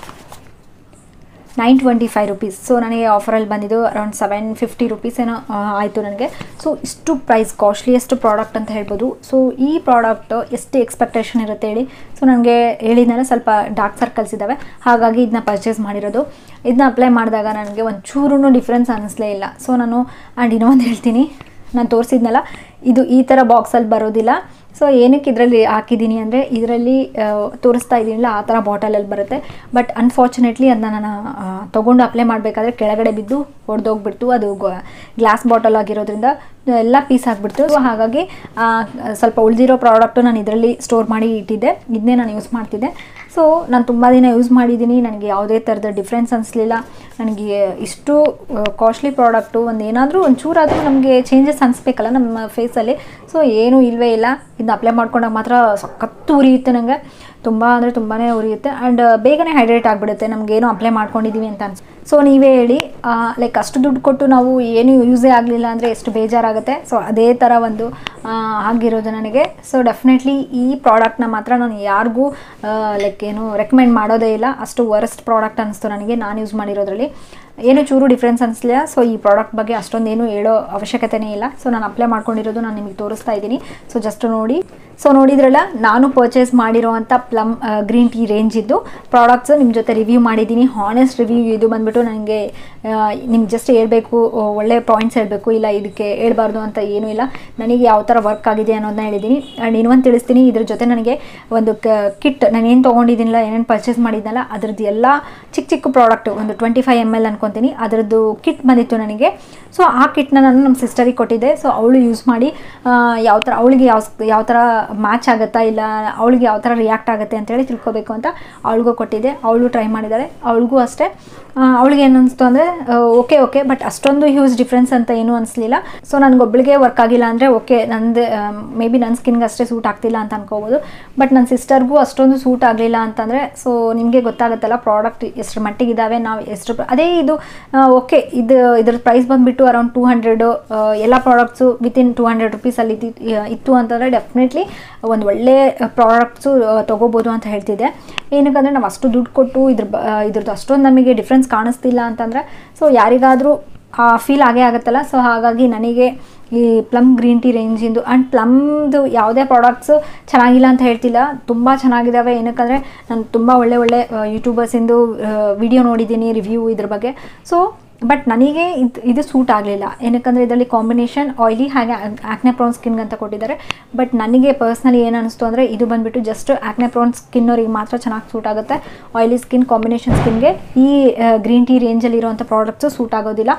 nine twenty five rupees so ನನಗೆ ಆಫರಲ್ಲಿ ಬಂದಿದ್ದು ಅರೌಂಡ್ ಸೆವೆನ್ ಫಿಫ್ಟಿ ರುಪೀಸ್ ಏನೋ ಆಯಿತು ನನಗೆ ಸೊ ಇಷ್ಟು ಪ್ರೈಸ್ ಕಾಸ್ಟ್ಲಿಯೆಸ್ಟ್ ಪ್ರಾಡಕ್ಟ್ ಅಂತ ಹೇಳ್ಬೋದು ಸೊ ಈ ಪ್ರಾಡಕ್ಟ್ ಎಷ್ಟು ಎಕ್ಸ್ಪೆಕ್ಟೇಷನ್ ಇರುತ್ತೆ ಹೇಳಿ ಸೊ ನನಗೆ ಹೇಳಿದ್ನಲ್ಲ ಸ್ವಲ್ಪ ಡಾರ್ಕ್ ಸರ್ಕಲ್ಸ್ ಇದ್ದಾವೆ ಹಾಗಾಗಿ ಇದನ್ನ ಪರ್ಚೇಸ್ ಮಾಡಿರೋದು ಇದನ್ನ ಅಪ್ಲೈ ಮಾಡಿದಾಗ ನನಗೆ ಒಂದು ಚೂರು ಡಿಫ್ರೆನ್ಸ್ ಅನ್ನಿಸ್ಲೇ ಇಲ್ಲ ಸೊ ನಾನು ಆ್ಯಂಡ್ ಇನ್ನೊಂದು ಹೇಳ್ತೀನಿ ನಾನು ತೋರಿಸಿದ್ನಲ್ಲ ಇದು ಈ ಥರ ಬಾಕ್ಸಲ್ಲಿ ಬರೋದಿಲ್ಲ ಸೊ ಏನಕ್ಕೆ ಇದರಲ್ಲಿ ಹಾಕಿದ್ದೀನಿ ಅಂದರೆ ಇದರಲ್ಲಿ ತೋರಿಸ್ತಾ ಇದ್ದೀನಿಲ್ಲ ಆ ಥರ ಬಾಟಲಲ್ಲಿ ಬರುತ್ತೆ ಬಟ್ ಅನ್ಫಾರ್ಚುನೇಟ್ಲಿ ಅದನ್ನ ನಾನು ತೊಗೊಂಡು ಅಪ್ಲೈ ಮಾಡಬೇಕಾದ್ರೆ ಕೆಳಗಡೆ ಬಿದ್ದು ಹೊಡೆದೋಗ್ಬಿಡ್ತು ಅದು ಗ್ಲಾಸ್ ಬಾಟಲ್ ಆಗಿರೋದ್ರಿಂದ ಎಲ್ಲ ಪೀಸ್ ಆಗಿಬಿಡ್ತು ಸೊ ಹಾಗಾಗಿ ಸ್ವಲ್ಪ ಉಳಿದಿರೋ ಪ್ರಾಡಕ್ಟು ನಾನು ಇದರಲ್ಲಿ ಸ್ಟೋರ್ ಮಾಡಿ ಇಟ್ಟಿದ್ದೆ ಇದನ್ನೇ ನಾನು ಯೂಸ್ ಮಾಡ್ತಿದ್ದೆ ಸೊ ನಾನು ತುಂಬ ದಿನ ಯೂಸ್ ಮಾಡಿದ್ದೀನಿ ನನಗೆ ಯಾವುದೇ ಥರದ ಡಿಫ್ರೆನ್ಸ್ ಅನಿಸ್ಲಿಲ್ಲ ನನಗೆ ಇಷ್ಟು ಕಾಸ್ಟ್ಲಿ ಪ್ರಾಡಕ್ಟು ಒಂದು ಏನಾದರೂ ಒಂಚೂರಾದರೂ ನಮಗೆ ಚೇಂಜಸ್ ಅನಿಸ್ಬೇಕಲ್ಲ ನಮ್ಮ ಫೇಸಲ್ಲಿ ಸೊ ಏನೂ ಇಲ್ಲವೇ ಇಲ್ಲ ಇದನ್ನ ಅಪ್ಲೈ ಮಾಡ್ಕೊಂಡಾಗ ಮಾತ್ರ ಸಖತ್ತು ಉರಿಯುತ್ತೆ ನನಗೆ ತುಂಬ ಅಂದರೆ ತುಂಬಾ ಉರಿಯುತ್ತೆ ಆ್ಯಂಡ್ ಬೇಗನೆ ಹೈಡ್ರೇಟ್ ಆಗಿಬಿಡುತ್ತೆ ನಮಗೇನು ಅಪ್ಲೈ ಮಾಡ್ಕೊಂಡಿದ್ದೀವಿ ಅಂತ ಅನ್ಸ್ ಸೊ ನೀವೇ ಹೇಳಿ ಲೈಕ್ ಅಷ್ಟು ದುಡ್ಡು ಕೊಟ್ಟು ನಾವು ಏನು ಯೂಸೇ ಆಗಲಿಲ್ಲ ಅಂದರೆ ಎಷ್ಟು ಬೇಜಾರಾಗುತ್ತೆ ಸೊ ಅದೇ ಥರ ಒಂದು ಆಗಿರೋದು ನನಗೆ ಸೊ ಡೆಫಿನೆಟ್ಲಿ ಈ ಪ್ರಾಡಕ್ಟ್ನ ಮಾತ್ರ ನಾನು ಯಾರಿಗೂ ಲೈಕ್ ಏನು ರೆಕಮೆಂಡ್ ಮಾಡೋದೇ ಇಲ್ಲ ಅಷ್ಟು ವರ್ಸ್ಟ್ ಪ್ರಾಡಕ್ಟ್ ಅನಿಸ್ತು ನನಗೆ ನಾನು ಯೂಸ್ ಮಾಡಿರೋದ್ರಲ್ಲಿ ಏನು ಚೂರು ಡಿಫ್ರೆನ್ಸ್ ಅನಿಸ್ಲಿಲ್ಲ ಸೊ ಈ ಪ್ರಾಡಕ್ಟ್ ಬಗ್ಗೆ ಅಷ್ಟೊಂದೇನು ಹೇಳೋ ಅವಶ್ಯಕತೆನೇ ಇಲ್ಲ ಸೊ ನಾನು ಅಪ್ಲೈ ಮಾಡ್ಕೊಂಡಿರೋದು ನಾನು ನಿಮಗೆ ತೋರಿಸ್ತಾ ಇದ್ದೀನಿ ಸೊ ಜಸ್ಟ್ ನೋಡಿ ಸೊ ನೋಡಿದ್ರಲ್ಲ ನಾನು ಪರ್ಚೇಸ್ ಮಾಡಿರೋವಂಥ ಪ್ಲಮ್ ಗ್ರೀನ್ ಟೀ ರೇಂಜ್ ಇದ್ದು ಪ್ರಾಡಕ್ಟ್ಸು ನಿಮ್ಮ ಜೊತೆ ರಿವ್ಯೂ ಮಾಡಿದ್ದೀನಿ ಹಾನೆಸ್ಟ್ ರಿವ್ಯೂ ಇದು ಬಂದುಬಿಟ್ಟು ನನಗೆ ನಿಮ್ಗೆ ಜಸ್ಟ್ ಹೇಳ್ಬೇಕು ಒಳ್ಳೆ ಪಾಯಿಂಟ್ಸ್ ಹೇಳಬೇಕು ಇಲ್ಲ ಇದಕ್ಕೆ ಹೇಳ್ಬಾರ್ದು ಅಂತ ಏನೂ ಇಲ್ಲ ನನಗೆ ಯಾವ ಥರ ವರ್ಕ್ ಆಗಿದೆ ಅನ್ನೋದನ್ನ ಹೇಳಿದ್ದೀನಿ ಆ್ಯಂಡ್ ಇನ್ನೊಂದು ತಿಳಿಸ್ತೀನಿ ಇದ್ರ ಜೊತೆ ನನಗೆ ಒಂದು ಕಿಟ್ ನಾನು ಏನು ತೊಗೊಂಡಿದ್ದೀನಿಲ್ಲ ಏನೇನು ಪರ್ಚೇಸ್ ಮಾಡಿದ್ನಲ್ಲ ಅದ್ರದ್ದು ಎಲ್ಲ ಚಿಕ್ಕ ಚಿಕ್ಕ ಪ್ರಾಡಕ್ಟು ಒಂದು ಟ್ವೆಂಟಿ ಫೈವ್ ಎಮ್ ಎಲ್ ಅನ್ಕೊತೀನಿ ಅದರದ್ದು ಕಿಟ್ ಬಂದಿತ್ತು ನನಗೆ ಸೊ ಆ ಕಿಟ್ನ ನಾನು ನಮ್ಮ ಸಿಸ್ಟರಿಗೆ ಕೊಟ್ಟಿದ್ದೆ ಸೊ ಅವಳು ಯೂಸ್ ಮಾಡಿ ಯಾವ ಥರ ಅವಳಿಗೆ ಯಾವ ಯಾವ ಥರ ಮ್ಯಾಚ್ ಆಗುತ್ತಾ ಇಲ್ಲ ಅವಳಿಗೆ ಯಾವ ಥರ ರಿಯಾಕ್ಟ್ ಆಗುತ್ತೆ ಅಂತೇಳಿ ತಿಳ್ಕೊಬೇಕು ಅಂತ ಅವಳಿಗೂ ಕೊಟ್ಟಿದ್ದೆ ಅವಳು ಟ್ರೈ ಮಾಡಿದ್ದಾಳೆ ಅವಳಿಗೂ ಅಷ್ಟೇ ಅವಳಿಗೆ ಏನು ಅನಿಸ್ತು ಅಂದರೆ ಓಕೆ ಓಕೆ ಬಟ್ ಅಷ್ಟೊಂದು ಹ್ಯೂಜ್ ಡಿಫ್ರೆನ್ಸ್ ಅಂತ ಏನೂ ಅನಿಸ್ಲಿಲ್ಲ ಸೊ ನನಗೊಬ್ಬಳಿಗೆ ವರ್ಕ್ ಆಗಿಲ್ಲ ಅಂದರೆ ಓಕೆ ನಂದು ಮೇ ಬಿ ನನ್ನ ಸ್ಕಿನ್ಗೆ ಅಷ್ಟೇ ಸೂಟ್ ಆಗ್ತಿಲ್ಲ ಅಂತ ಅನ್ಕೋಬೋದು ಬಟ್ ನನ್ನ ಸಿಸ್ಟರ್ಗೂ ಅಷ್ಟೊಂದು ಸೂಟ್ ಆಗಲಿಲ್ಲ ಅಂತಂದರೆ ಸೊ ನಿಮಗೆ ಗೊತ್ತಾಗುತ್ತಲ್ಲ ಪ್ರಾಡಕ್ಟ್ ಎಷ್ಟು ಮಟ್ಟಿಗಿದ್ದಾವೆ ನಾವು ಎಷ್ಟು ಅದೇ ಇದು ಓಕೆ ಇದು ಇದ್ರ ಪ್ರೈಸ್ ಬಂದುಬಿಟ್ಟು ಅರೌಂಡ್ ಟೂ ಹಂಡ್ರೆಡು ಎಲ್ಲ ಪ್ರಾಡಕ್ಟ್ಸು ವಿತಿನ್ ಟೂ ಹಂಡ್ರೆಡ್ ರುಪೀಸಲ್ಲಿ ಇತ್ತು ಅಂತಂದರೆ ಡೆಫಿನೆಟ್ಲಿ ಒಂದು ಒಳ್ಳೆ ಪ್ರಾಡಕ್ಟ್ಸು ತೊಗೋಬೋದು ಅಂತ ಹೇಳ್ತಿದ್ದೆ ಏನಕ್ಕಂದರೆ ನಾವು ಅಷ್ಟು ದುಡ್ಡು ಕೊಟ್ಟು ಇದ್ರ ಬ ಇದ್ರದ್ದು ಅಷ್ಟೊಂದು ನಮಗೆ ಡಿಫ್ರೆನ್ಸ್ ಕಾಣಿಸ್ತಿಲ್ಲ ಅಂತಂದರೆ ಸೊ ಯಾರಿಗಾದರೂ ಆ ಫೀಲ್ ಆಗೇ ಆಗುತ್ತಲ್ಲ ಸೊ ಹಾಗಾಗಿ ನನಗೆ ಈ ಪ್ಲಮ್ ಗ್ರೀನ್ ಟೀ ರೇಂಜಿಂದು ಆ್ಯಂಡ್ ಪ್ಲಮ್ದು ಯಾವುದೇ ಪ್ರಾಡಕ್ಟ್ಸು ಚೆನ್ನಾಗಿಲ್ಲ ಅಂತ ಹೇಳ್ತಿಲ್ಲ ತುಂಬ ಚೆನ್ನಾಗಿದ್ದಾವೆ ಏನಕ್ಕಂದರೆ ನಾನು ತುಂಬ ಒಳ್ಳೆ ಒಳ್ಳೆ ಯೂಟ್ಯೂಬರ್ಸಿಂದು ವಿಡಿಯೋ ನೋಡಿದ್ದೀನಿ ರಿವ್ಯೂ ಇದ್ರ ಬಗ್ಗೆ ಸೊ ಬಟ್ ನನಗೆ ಇದು ಇದು ಸೂಟ್ ಆಗಲಿಲ್ಲ ಏನಕ್ಕಂದರೆ ಇದರಲ್ಲಿ ಕಾಂಬಿನೇಷನ್ ಆಯಿಲಿ ಹಾಗೆ ಆ್ಯಕ್ನೆ ಪ್ರೋನ್ ಸ್ಕಿನ್ಗೆ ಅಂತ ಕೊಟ್ಟಿದ್ದಾರೆ ಬಟ್ ನನಗೆ ಪರ್ಸ್ನಲಿ ಏನು ಅನಿಸ್ತು ಅಂದರೆ ಇದು ಬಂದುಬಿಟ್ಟು ಜಸ್ಟ್ ಆ್ಯಕ್ನೆ ಪ್ರೋನ್ ಸ್ಕಿನ್ನವ್ರಿಗೆ ಮಾತ್ರ ಚೆನ್ನಾಗಿ ಸೂಟ್ ಆಗುತ್ತೆ ಆಯಿಲಿ ಸ್ಕಿನ್ ಕಾಂಬಿನೇಷನ್ ಸ್ಕಿನ್ಗೆ ಈ ಗ್ರೀನ್ ಟೀ ರೇಂಜಲ್ಲಿ ಇರೋವಂಥ ಪ್ರಾಡಕ್ಟ್ಸು ಸೂಟ್ ಆಗೋದಿಲ್ಲ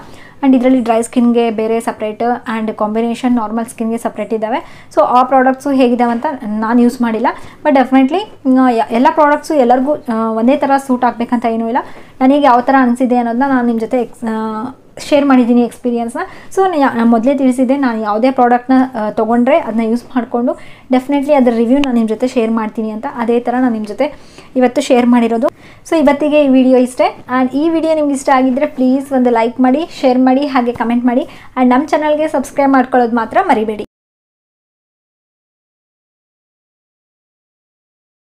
ಆ್ಯಂಡ್ ಇದರಲ್ಲಿ ಡ್ರೈ ಸ್ಕಿನ್ಗೆ ಬೇರೆ ಸಪ್ರೇಟ್ ಆ್ಯಂಡ್ ಕಾಂಬಿನೇಷನ್ ನಾರ್ಮಲ್ ಸ್ಕಿನ್ಗೆ ಸಪ್ರೇಟ್ ಇದ್ದಾವೆ ಸೊ ಆ ಪ್ರಾಡಕ್ಟ್ಸು ಹೇಗಿದ್ದಾವೆ ಅಂತ ನಾನು ಯೂಸ್ ಮಾಡಿಲ್ಲ ಬಟ್ ಡೆಫಿನೆಟ್ಲಿ ಎಲ್ಲ ಪ್ರಾಡಕ್ಟ್ಸು ಎಲ್ಲರಿಗೂ ಆ, ಒಂದೇ ಥರ ಸೂಟ್ ಆಗಬೇಕಂತ ಏನೂ ಇಲ್ಲ ನನಗೆ ಯಾವ ಥರ ಅನಿಸಿದೆ ಅನ್ನೋದನ್ನ ನಾನು ನಿಮ್ಮ ಜೊತೆ ಎಕ್ಸ್ ಶೇರ್ ಮಾಡಿದ್ದೀನಿ ಎಕ್ಸ್ಪೀರಿಯನ್ಸ್ನ ಸೊ ನಾನು ಮೊದಲೇ ತಿಳಿಸಿದ್ದೆ ನಾನು ಯಾವುದೇ ಪ್ರಾಡಕ್ಟ್ನ ತೊಗೊಂಡ್ರೆ ಅದನ್ನ ಯೂಸ್ ಮಾಡಿಕೊಂಡು ಡೆಫಿನೆಟ್ಲಿ ಅದರ ರಿವ್ಯೂ ನಾನು ನಿಮ್ಮ ಜೊತೆ ಶೇರ್ ಮಾಡ್ತೀನಿ ಅಂತ ಅದೇ ಥರ ನಾನು ನಿಮ್ಮ ಜೊತೆ ಇವತ್ತು ಶೇರ್ ಮಾಡಿರೋದು ಸೊ ಇವತ್ತಿಗೆ ಈ ವಿಡಿಯೋ ಇಷ್ಟೇ ಆ್ಯಂಡ್ ಈ ವಿಡಿಯೋ ನಿಮ್ಗೆ ಇಷ್ಟ ಆಗಿದ್ದರೆ ಪ್ಲೀಸ್ ಒಂದು ಲೈಕ್ ಮಾಡಿ ಶೇರ್ ಮಾಡಿ ಹಾಗೆ ಕಮೆಂಟ್ ಮಾಡಿ ಆ್ಯಂಡ್ ನಮ್ಮ ಚಾನಲ್ಗೆ ಸಬ್ಸ್ಕ್ರೈಬ್ ಮಾಡ್ಕೊಳ್ಳೋದು ಮಾತ್ರ ಮರಿಬೇಡಿ